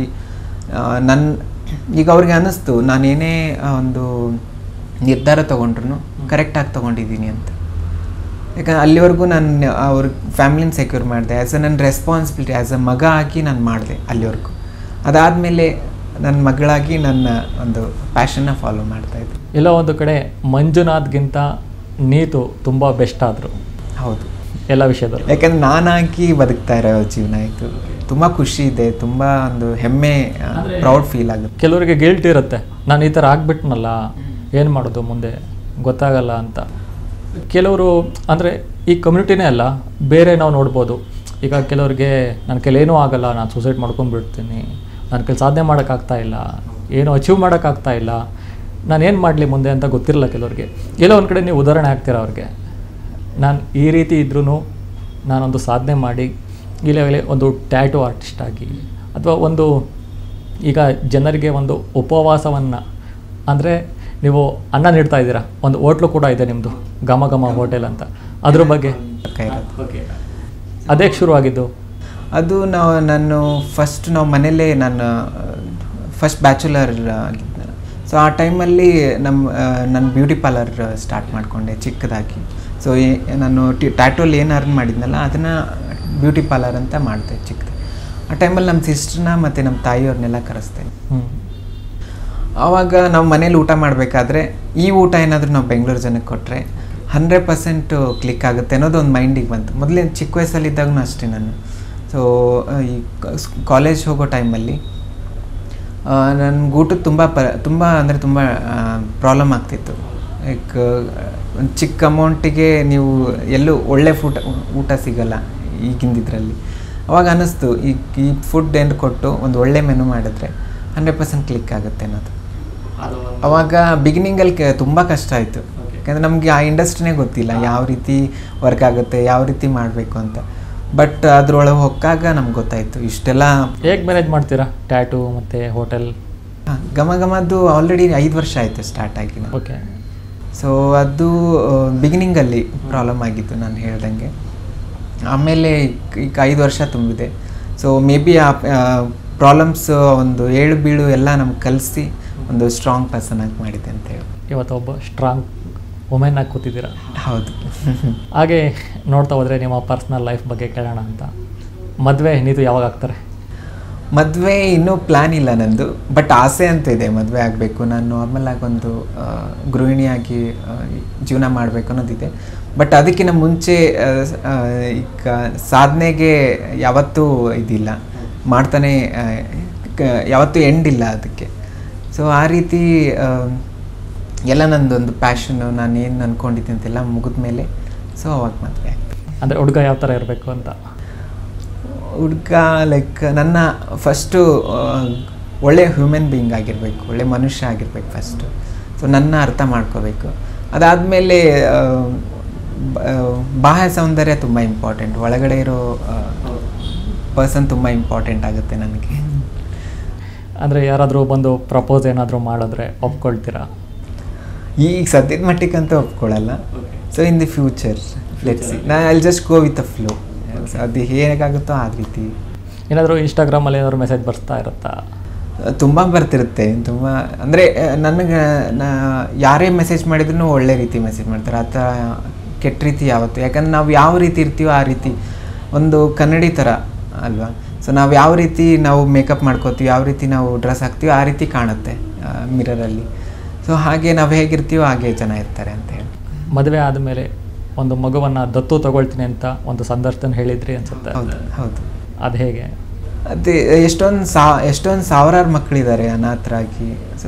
ನನ್ನ ಈಗ ಅವ್ರಿಗೆ ಅನ್ನಿಸ್ತು ನಾನೇನೇ ಆ, ಒಂದು ನಿರ್ಧಾರ ತೊಗೊಂಡ್ರು ಕರೆಕ್ಟಾಗಿ ತೊಗೊಂಡಿದ್ದೀನಿ ಅಂತ ಯಾಕಂದ್ರೆ ಅಲ್ಲಿವರೆಗೂ ನಾನು ಅವ್ರ ಫ್ಯಾಮಿಲಿನ ಸೆಕ್ಯೂರ್ ಮಾಡಿದೆ ಆ್ಯಸ್ ಅ ನನ್ನ ರೆಸ್ಪಾನ್ಸಿಬಿಲಿಟಿ ಆ್ಯಸ್ ಅ ಮಗ ಆಗಿ ನಾನು ಮಾಡಿದೆ ಅಲ್ಲಿವರೆಗೂ ಅದಾದಮೇಲೆ ನನ್ನ ಮಗಳಾಗಿ ನನ್ನ ಒಂದು ಪ್ಯಾಷನ್ನ ಫಾಲೋ ಮಾಡ್ತಾಯಿದ್ದೆ ಎಲ್ಲೋ ಒಂದು ಕಡೆ ಮಂಜುನಾಥ್ಗಿಂತ ನೀತು ತುಂಬ ಬೆಸ್ಟ್ ಆದರು ಹೌದು ಎಲ್ಲ ವಿಷಯದಲ್ಲೂ ಯಾಕಂದ್ರೆ ನಾನಾಗಿ ಬದುಕ್ತಾ ಇರೋ ಜೀವನ ಆಯಿತು ತುಂಬ ಖುಷಿ ಇದೆ ತುಂಬ ಒಂದು ಹೆಮ್ಮೆ ಪ್ರೌಡ್ ಫೀಲ್ ಆಗುತ್ತೆ ಕೆಲವರಿಗೆ ಗಿಲ್ಟ್ ಇರುತ್ತೆ ನಾನು ಈ ಥರ ಆಗ್ಬಿಟ್ನಲ್ಲ ಏನು ಮಾಡೋದು ಮುಂದೆ ಗೊತ್ತಾಗಲ್ಲ ಅಂತ ಕೆಲವರು ಅಂದರೆ ಈ ಕಮ್ಯುನಿಟಿನೇ ಅಲ್ಲ ಬೇರೆ ನಾವು ನೋಡ್ಬೋದು ಈಗ ಕೆಲವ್ರಿಗೆ ನನ್ನ ಕೈಲೇನೂ ಆಗಲ್ಲ ನಾನು ಸೂಸೈಡ್ ಮಾಡ್ಕೊಂಡ್ಬಿಡ್ತೀನಿ ನನ್ನ ಕೈಲಿ ಸಾಧನೆ ಮಾಡೋಕ್ಕಾಗ್ತಾ ಇಲ್ಲ ಏನು ಅಚೀವ್ ಮಾಡೋಕ್ಕಾಗ್ತಾ ಇಲ್ಲ ನಾನು ಏನು ಮಾಡಲಿ ಮುಂದೆ ಅಂತ ಗೊತ್ತಿರಲ್ಲ ಕೆಲವ್ರಿಗೆ ಎಲ್ಲೋ ಒಂದು ಕಡೆ ನೀವು ಉದಾಹರಣೆ ಹಾಕ್ತೀರ ಅವ್ರಿಗೆ ನಾನು ಈ ರೀತಿ ಇದ್ರೂ ನಾನೊಂದು ಸಾಧನೆ ಮಾಡಿ ಇಲ್ಲ ಒಂದು ಟ್ಯಾಟು ಆರ್ಟಿಸ್ಟ್ ಆಗಿ ಅಥವಾ ಒಂದು ಈಗ ಜನರಿಗೆ ಒಂದು ಉಪವಾಸವನ್ನು ಅಂದರೆ ನೀವು ಅನ್ನ ನೀಡ್ತಾ ಇದ್ದೀರಾ ಒಂದು ಹೋಟ್ಲು ಕೂಡ ಇದೆ ನಿಮ್ಮದು ಘಮ ಘಮ ಹೋಟೆಲ್ ಅಂತ ಅದ್ರ ಬಗ್ಗೆ ಪಕ್ಕ ಇರೋದು ಅದೇ ಶುರುವಾಗಿದ್ದು ಅದು ನಾವು ನಾನು ಫಸ್ಟ್ ನಾವು ಮನೇಲೇ ನಾನು ಫಸ್ಟ್ ಬ್ಯಾಚುಲರ್ ಆಗಿದ್ದೆ ಸೊ ಆ ಟೈಮಲ್ಲಿ ನಮ್ಮ ನನ್ನ ಬ್ಯೂಟಿ ಪಾರ್ಲರ್ ಸ್ಟಾರ್ಟ್ ಮಾಡಿಕೊಂಡೆ ಚಿಕ್ಕದಾಗಿ ಸೊ ನಾನು ಟಿ ಟ್ಯಾಟೋಲ್ ಏನು ಅರ್ನ್ ಮಾಡಿದ್ನಲ್ಲ ಅದನ್ನು ಬ್ಯೂಟಿ ಪಾರ್ಲರ್ ಅಂತ ಮಾಡಿದೆ ಚಿಕ್ಕದು ಆ ಟೈಮಲ್ಲಿ ನಮ್ಮ ಸಿಸ್ಟ್ರನ್ನ ಮತ್ತು ನಮ್ಮ ತಾಯಿಯವ್ರನ್ನೆಲ್ಲ ಕರೆಸ್ದೆ ಹ್ಞೂ ಆವಾಗ ನಾವು ಮನೇಲಿ ಊಟ ಮಾಡಬೇಕಾದ್ರೆ ಈ ಊಟ ಏನಾದರೂ ನಾವು ಬೆಂಗಳೂರು ಜನಕ್ಕೆ ಕೊಟ್ಟರೆ ಹಂಡ್ರೆಡ್ ಪರ್ಸೆಂಟು ಕ್ಲಿಕ್ ಆಗುತ್ತೆ ಅನ್ನೋದು ಒಂದು ಮೈಂಡಿಗೆ ಬಂತು ಮೊದಲೇ ಚಿಕ್ಕ ವಯಸ್ಸಲ್ಲಿದ್ದಾಗೂ ಅಷ್ಟೇ ನಾನು ಸೊ ಈ ಕಾಲೇಜ್ ಹೋಗೋ ಟೈಮಲ್ಲಿ ನನಗೆ ಊಟದ ತುಂಬ ಪ ತುಂಬ ಅಂದರೆ ತುಂಬ ಪ್ರಾಬ್ಲಮ್ ಆಗ್ತಿತ್ತು ಲೈಕ್ ಒಂದು ಚಿಕ್ಕ ಅಮೌಂಟಿಗೆ ನೀವು ಎಲ್ಲೂ ಒಳ್ಳೆ ಫುಡ್ ಊಟ ಸಿಗಲ್ಲ ಈಗಿಂದಿದ್ರಲ್ಲಿ ಅವಾಗ ಅನ್ನಿಸ್ತು ಈ ಈ ಫುಡ್ ಏನು ಕೊಟ್ಟು ಒಂದು ಒಳ್ಳೆ ಮೆನು ಮಾಡಿದ್ರೆ ಹಂಡ್ರೆಡ್ ಪರ್ಸೆಂಟ್ ಕ್ಲಿಕ್ ಆಗುತ್ತೆ ಅನ್ನೋದು ಅವಾಗ ಬಿಗಿನಿಂಗಲ್ಲಿ ಕೆ ತುಂಬ ಕಷ್ಟ ಆಯಿತು ಯಾಕಂದರೆ ನಮಗೆ ಆ ಇಂಡಸ್ಟ್ರಿನೇ ಗೊತ್ತಿಲ್ಲ ಯಾವ ರೀತಿ ವರ್ಕ್ ಆಗುತ್ತೆ ಯಾವ ರೀತಿ ಮಾಡಬೇಕು ಅಂತ ಬಟ್ ಅದ್ರೊಳಗೆ ಹೊಕ್ಕಾಗ ನಮ್ಗೆ ಗೊತ್ತಾಯಿತು ಇಷ್ಟೆಲ್ಲ ಹೇಗೆ ಮ್ಯಾನೇಜ್ ಮಾಡ್ತೀರಾ ಟ್ಯಾಟು ಮತ್ತು ಹೋಟೆಲ್ ಹಾ, ಘಮ ಘಮದ್ದು ಆಲ್ರೆಡಿ ಐದು ವರ್ಷ ಆಯಿತು ಸ್ಟಾರ್ಟ್ ಆಗಿ ನಾನು ಓಕೆ ಸೊ ಅದು ಬಿಗಿನಿಂಗಲ್ಲಿ ಪ್ರಾಬ್ಲಮ್ ಆಗಿತ್ತು ನಾನು ಹೇಳ್ದಂಗೆ ಆಮೇಲೆ ಈಗ- ಈಗ ಐದು ವರ್ಷ ತುಂಬಿದೆ ಸೊ ಮೇ ಬಿ ಆ ಪ್ರಾಬ್ಲಮ್ಸ್ ಒಂದು ಏಳು ಬೀಳು ಎಲ್ಲ ನಮ್ಗೆ ಕಲಿಸಿ ಒಂದು ಸ್ಟ್ರಾಂಗ್ ಪರ್ಸನ್ ಆಗಿ ಮಾಡಿದೆ ಅಂತ ಹೇಳಿ ಇವತ್ತು ಒಬ್ಬ ಸ್ಟ್ರಾಂಗ್ ವುಮೆನ್ ಆಗಿ ಕೂತಿದ್ದೀರಾ ಹೌದು ಹಾಗೆ ನೋಡ್ತಾ ಹೋದರೆ ನಿಮ್ಮ ಪರ್ಸ್ನಲ್ ಲೈಫ್ ಬಗ್ಗೆ ಕೇಳೋಣ ಅಂತ ಮದುವೆ ನೀತು ಯಾವಾಗ ಆಗ್ತಾರೆ ಮದುವೆ ಇನ್ನೂ ಪ್ಲ್ಯಾನ್ ಇಲ್ಲ ನಂದು ಬಟ್ ಆಸೆ ಅಂತ ಇದೆ ಮದುವೆ ಆಗಬೇಕು ನಾನು ನಾರ್ಮಲ್ ಆಗಿ ಒಂದು ಆ, ಗೃಹಿಣಿಯಾಗಿ ಆ, ಜೀವನ ಮಾಡಬೇಕು ಅನ್ನೋದಿದೆ ಬಟ್ ಅದಕ್ಕಿಂತ ಮುಂಚೆ ಆ, ಆ, ಈಗ ಸಾಧನೆಗೆ ಯಾವತ್ತೂ ಇದಿಲ್ಲ ಮಾಡ್ತಾನೆ ಆ, ಕ- ಯಾವತ್ತೂ ಎಂಡ್ ಇಲ್ಲ ಅದಕ್ಕೆ ಸೊ ಆ ರೀತಿ ಆ, ಎಲ್ಲ ನಂದೊಂದು ಪ್ಯಾಷನ್ನು ನಾನು ಏನು ಅಂದ್ಕೊಂಡಿದ್ದೆ ಅಂತೆಲ್ಲ ಮುಗಿದ ಮೇಲೆ ಸೊ ಅವಾಗ ಮದುವೆ ಆಯ್ತು ಅಂದರೆ ಹುಡುಗ ಯಾವ ಥರ ಇರಬೇಕು ಅಂತ ಹುಡುಗ ಲೈಕ್ ನನ್ನ ಫಸ್ಟು ಒಳ್ಳೆ ಹ್ಯೂಮನ್ ಬೀಯಿಂಗ್ ಆಗಿರಬೇಕು ಒಳ್ಳೆ ಮನುಷ್ಯ ಆಗಿರ್ಬೇಕು ಫಸ್ಟು ಸೊ ನನ್ನ ಅರ್ಥ ಮಾಡ್ಕೋಬೇಕು ಅದಾದಮೇಲೆ ಬಾಹ್ಯ ಸೌಂದರ್ಯ ತುಂಬ ಇಂಪಾರ್ಟೆಂಟ್ ಒಳಗಡೆ ಇರೋ ಪರ್ಸನ್ ತುಂಬ ಇಂಪಾರ್ಟೆಂಟ್ ಆಗುತ್ತೆ ನನಗೆ ಅಂದರೆ ಯಾರಾದರೂ ಬಂದು ಪ್ರಪೋಸ್ ಏನಾದರೂ ಮಾಡಿದ್ರೆ ಒಪ್ಕೊಳ್ತೀರಾ ಈಗ ಸದ್ಯದ ಮಟ್ಟಿಗಂತೂ ಒಪ್ಕೊಳ್ಳಲ್ಲ so in the future let's ನಾ I just go with a flow ಅದು ಹೇಗಾಗುತ್ತೋ ಆ ರೀತಿ ಏನಾದರೂ ಇನ್ಸ್ಟಾಗ್ರಾಮಲ್ಲಿ ಏನಾದರೂ ಮೆಸೇಜ್ ಬರ್ತಾ ಇರುತ್ತಾ ತುಂಬ ಬರ್ತಿರುತ್ತೆ ತುಂಬ ಅಂದರೆ ನನಗೆ ನಾ ಯಾರೇ ಮೆಸೇಜ್ ಮಾಡಿದ್ರು ಒಳ್ಳೆ ರೀತಿ ಮೆಸೇಜ್ ಮಾಡ್ತಾರೆ ಆ ಥರ ಕೆಟ್ಟ ರೀತಿ ಯಾವತ್ತು ಯಾಕಂದ್ರೆ ನಾವು ಯಾವ ರೀತಿ ಇರ್ತೀವೋ ಆ ರೀತಿ ಒಂದು ಕನ್ನಡಿ ಥರ ಅಲ್ವಾ ಸೊ ನಾವು ಯಾವ ರೀತಿ ನಾವು ಮೇಕಪ್ ಮಾಡ್ಕೋತೀವಿ ಯಾವ ರೀತಿ ನಾವು ಡ್ರೆಸ್ ಹಾಕ್ತೀವಿ ಆ ರೀತಿ ಕಾಣುತ್ತೆ ಮಿರರಲ್ಲಿ ಸೊ ಹಾಗೆ ನಾವು ಹೇಗಿರ್ತೀವೋ ಹಾಗೆ ಜನ ಇರ್ತಾರೆ ಅಂತ ಹೇಳಿ ಮದುವೆ ಆದಮೇಲೆ ಒಂದು ಮಗುವನ್ನು ದತ್ತು ತಗೊಳ್ತೀನಿ ಅಂತ ಒಂದು ಸಂದರ್ಶನ ಹೇಳಿದ್ರಿ ಅನ್ಸುತ್ತೆ ಹೌದು ಹೌದು ಅದು ಹೇಗೆ ಅದೇ ಎಷ್ಟೊಂದು ಸಾ ಎಷ್ಟೊಂದು ಸಾವಿರಾರು ಮಕ್ಕಳಿದ್ದಾರೆ ಅನಾಥರಾಗಿ ಸೊ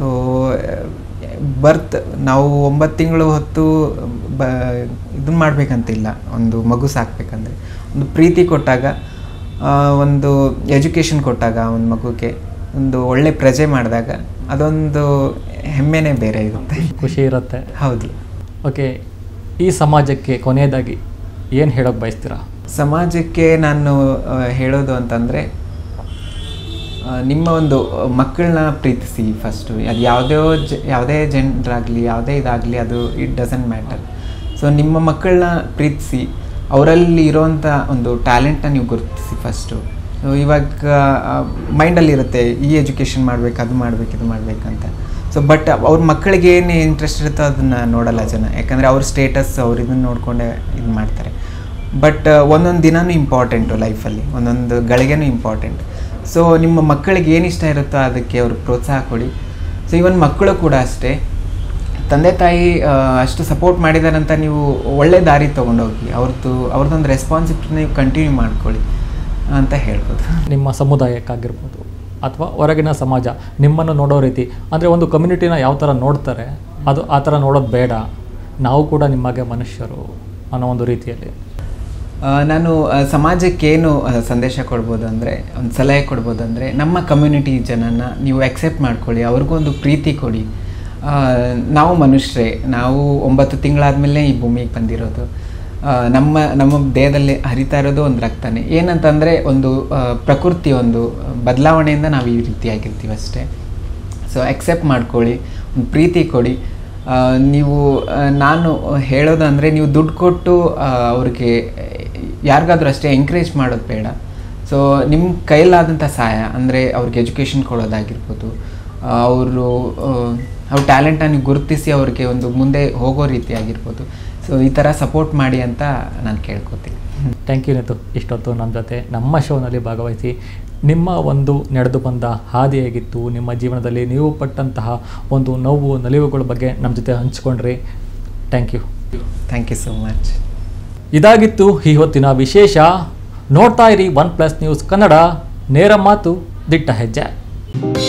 ಬರ್ತ್ ನಾವು ಒಂಬತ್ತು ತಿಂಗಳು ಹೊತ್ತು ಬ ಇದನ್ನ ಮಾಡಬೇಕಂತಿಲ್ಲ ಒಂದು ಮಗು ಸಾಕ್ಬೇಕಂದ್ರೆ ಒಂದು ಪ್ರೀತಿ ಕೊಟ್ಟಾಗ ಆ, ಒಂದು ಎಜುಕೇಷನ್ ಕೊಟ್ಟಾಗ ಒಂದು ಮಗುಗೆ ಒಂದು ಒಳ್ಳೆ ಪ್ರಜೆ ಮಾಡಿದಾಗ ಅದೊಂದು ಹೆಮ್ಮೆನೇ ಬೇರೆ ಇರುತ್ತೆ ಖುಷಿ ಇರುತ್ತೆ ಹೌದು ಓಕೆ ಈ ಸಮಾಜಕ್ಕೆ ಕೊನೆಯದಾಗಿ ಏನು ಹೇಳೋಕ್ಕೆ ಬಯಸ್ತೀರಾ ಸಮಾಜಕ್ಕೆ ನಾನು ಆ, ಹೇಳೋದು ಅಂತಂದರೆ ನಿಮ್ಮ ಒಂದು ಮಕ್ಕಳನ್ನ ಪ್ರೀತಿಸಿ ಫಸ್ಟು ಅದು ಯಾವುದೇ ಜ ಯಾವುದೇ ಜನರಾಗಲಿ ಯಾವುದೇ ಇದಾಗಲಿ ಅದು ಇಟ್ ಡಸಂಟ್ ಮ್ಯಾಟರ್ ಸೊ ನಿಮ್ಮ ಮಕ್ಕಳನ್ನ ಪ್ರೀತಿಸಿ ಅವರಲ್ಲಿ ಇರೋವಂಥ ಒಂದು ಟ್ಯಾಲೆಂಟ್ನ ನೀವು ಗುರುತಿಸಿ ಫಸ್ಟು ಸೊ ಇವಾಗ ಮೈಂಡಲ್ಲಿ ಇರುತ್ತೆ ಈ ಎಜುಕೇಷನ್ ಮಾಡ್ಬೇಕು ಅದು ಮಾಡ್ಬೇಕು ಇದು ಮಾಡ್ಬೇಕಂತ ಸೊ ಬಟ್ ಅವ್ರ ಮಕ್ಕಳಿಗೆ ಏನು ಇಂಟ್ರೆಸ್ಟ್ ಇರುತ್ತೋ ಅದನ್ನು ನೋಡಲ್ಲ ಜನ ಯಾಕಂದರೆ ಅವ್ರ ಸ್ಟೇಟಸ್ ಅವ್ರು ಇದನ್ನು ನೋಡಿಕೊಂಡೇ ಇದು ಮಾಡ್ತಾರೆ ಬಟ್ ಒಂದೊಂದು ದಿನವೂ ಇಂಪಾರ್ಟೆಂಟು ಲೈಫಲ್ಲಿ ಒಂದೊಂದು ಗಳಿಗೆನೂ ಇಂಪಾರ್ಟೆಂಟ್ ಸೊ ನಿಮ್ಮ ಮಕ್ಕಳಿಗೆ ಏನು ಇಷ್ಟ ಇರುತ್ತೋ ಅದಕ್ಕೆ ಅವ್ರಿಗೆ ಪ್ರೋತ್ಸಾಹ ಕೊಡಿ ಸೊ ಇವನ್ ಮಕ್ಕಳು ಕೂಡ ಅಷ್ಟೇ ತಂದೆ ತಾಯಿ ಆ, ಅಷ್ಟು ಸಪೋರ್ಟ್ ಮಾಡಿದಾರಂತ ನೀವು ಒಳ್ಳೆ ದಾರಿ ತೊಗೊಂಡೋಗಿ ಅವ್ರದ್ದು ಅವ್ರದ್ದೊಂದು ರೆಸ್ಪಾನ್ಸಿಬಿಲಿಟಿ ನೀವು ಕಂಟಿನ್ಯೂ ಮಾಡ್ಕೊಳ್ಳಿ ಅಂತ ಹೇಳ್ಬೋದು ನಿಮ್ಮ ಸಮುದಾಯಕ್ಕಾಗಿರ್ಬೋದು ಅಥವಾ ಹೊರಗಿನ ಸಮಾಜ ನಿಮ್ಮನ್ನು ನೋಡೋ ರೀತಿ ಅಂದರೆ ಒಂದು ಕಮ್ಯುನಿಟಿನ ಯಾವ ಥರ ನೋಡ್ತಾರೆ ಅದು ಆ ಥರ ನೋಡೋದು ಬೇಡ ನಾವು ಕೂಡ ನಿಮಗೆ ಮನುಷ್ಯರು ಅನ್ನೋ ಒಂದು ರೀತಿಯಲ್ಲಿ ಆ, ನಾನು ಆ, ಸಮಾಜಕ್ಕೇನು ಆ, ಸಂದೇಶ ಕೊಡ್ಬೋದು ಅಂದರೆ ಒಂದು ಸಲಹೆ ಕೊಡ್ಬೋದು ಅಂದರೆ ನಮ್ಮ ಕಮ್ಯುನಿಟಿ ಜನನ ನೀವು ಅಕ್ಸೆಪ್ಟ್ ಮಾಡ್ಕೊಳ್ಳಿ ಅವ್ರಿಗೂ ಒಂದು ಪ್ರೀತಿ ಕೊಡಿ ಆ, ನಾವು ಮನುಷ್ಯರೇ ನಾವು ಒಂಬತ್ತು ತಿಂಗಳಾದಮೇಲೆ ಈ ಭೂಮಿಗೆ ಬಂದಿರೋದು ಆ, ನಮ್ಮ ನಮ್ಮ ದೇಹದಲ್ಲಿ ಹರಿತಾ ಇರೋದು ಒಂದು ರಕ್ತನೇ ಏನಂತಂದರೆ ಒಂದು ಆ, ಪ್ರಕೃತಿ ಒಂದು ಬದಲಾವಣೆಯಿಂದ ನಾವು ಈ ರೀತಿಯಾಗಿರ್ತೀವಿ ಅಷ್ಟೇ ಸೊ ಅಕ್ಸೆಪ್ಟ್ ಮಾಡ್ಕೊಳ್ಳಿ ಒಂದು ಪ್ರೀತಿ ಕೊಡಿ ಆ, ನೀವು ಆ, ನಾನು ಹೇಳೋದು ಅಂದರೆ ನೀವು ದುಡ್ಡು ಕೊಟ್ಟು ಆ, ಅವ್ರಿಗೆ ಯಾರಿಗಾದ್ರೂ ಅಷ್ಟೇ ಎಂಕರೇಜ್ ಮಾಡೋದು ಬೇಡ ಸೊ ನಿಮ್ಮ ಕೈಲಾದಂಥ ಸಹಾಯ ಅಂದರೆ ಅವ್ರಿಗೆ ಎಜುಕೇಷನ್ ಕೊಡೋದಾಗಿರ್ಬೋದು ಅವರು ಅವ್ರ ಟ್ಯಾಲೆಂಟನ್ನು ನೀವು ಗುರುತಿಸಿ ಅವ್ರಿಗೆ ಒಂದು ಮುಂದೆ ಹೋಗೋ ರೀತಿ ಆಗಿರ್ಬೋದು ಸೊ ಈ ಥರ ಸಪೋರ್ಟ್ ಮಾಡಿ ಅಂತ ನಾನು ಕೇಳ್ಕೊತೀನಿ ಥ್ಯಾಂಕ್ ಯು ನಿತು ಇಷ್ಟೊತ್ತು ನಮ್ಮ ಜೊತೆ ನಮ್ಮ ಶೋನಲ್ಲಿ ಭಾಗವಹಿಸಿ ನಿಮ್ಮ ಒಂದು ನಡೆದು ಬಂದ ಹಾದಿ ಹೇಗಿತ್ತು ನಿಮ್ಮ ಜೀವನದಲ್ಲಿ ನೀವು ಪಟ್ಟಂತಹ ಒಂದು ನೋವು ನಲಿವುಗಳ ಬಗ್ಗೆ ನಮ್ಮ ಜೊತೆ ಹಂಚ್ಕೊಂಡ್ರಿ thank you thank you so much ಇದಾಗಿತ್ತು ಈ ಹೊತ್ತಿನ ವಿಶೇಷ ನೋಡ್ತಾ ಇರಿ ಒನ್ ಪ್ಲಸ್ ನ್ಯೂಸ್ ಕನ್ನಡ ನೇರ ಮಾತು ದಿಟ್ಟ ಹೆಜ್ಜೆ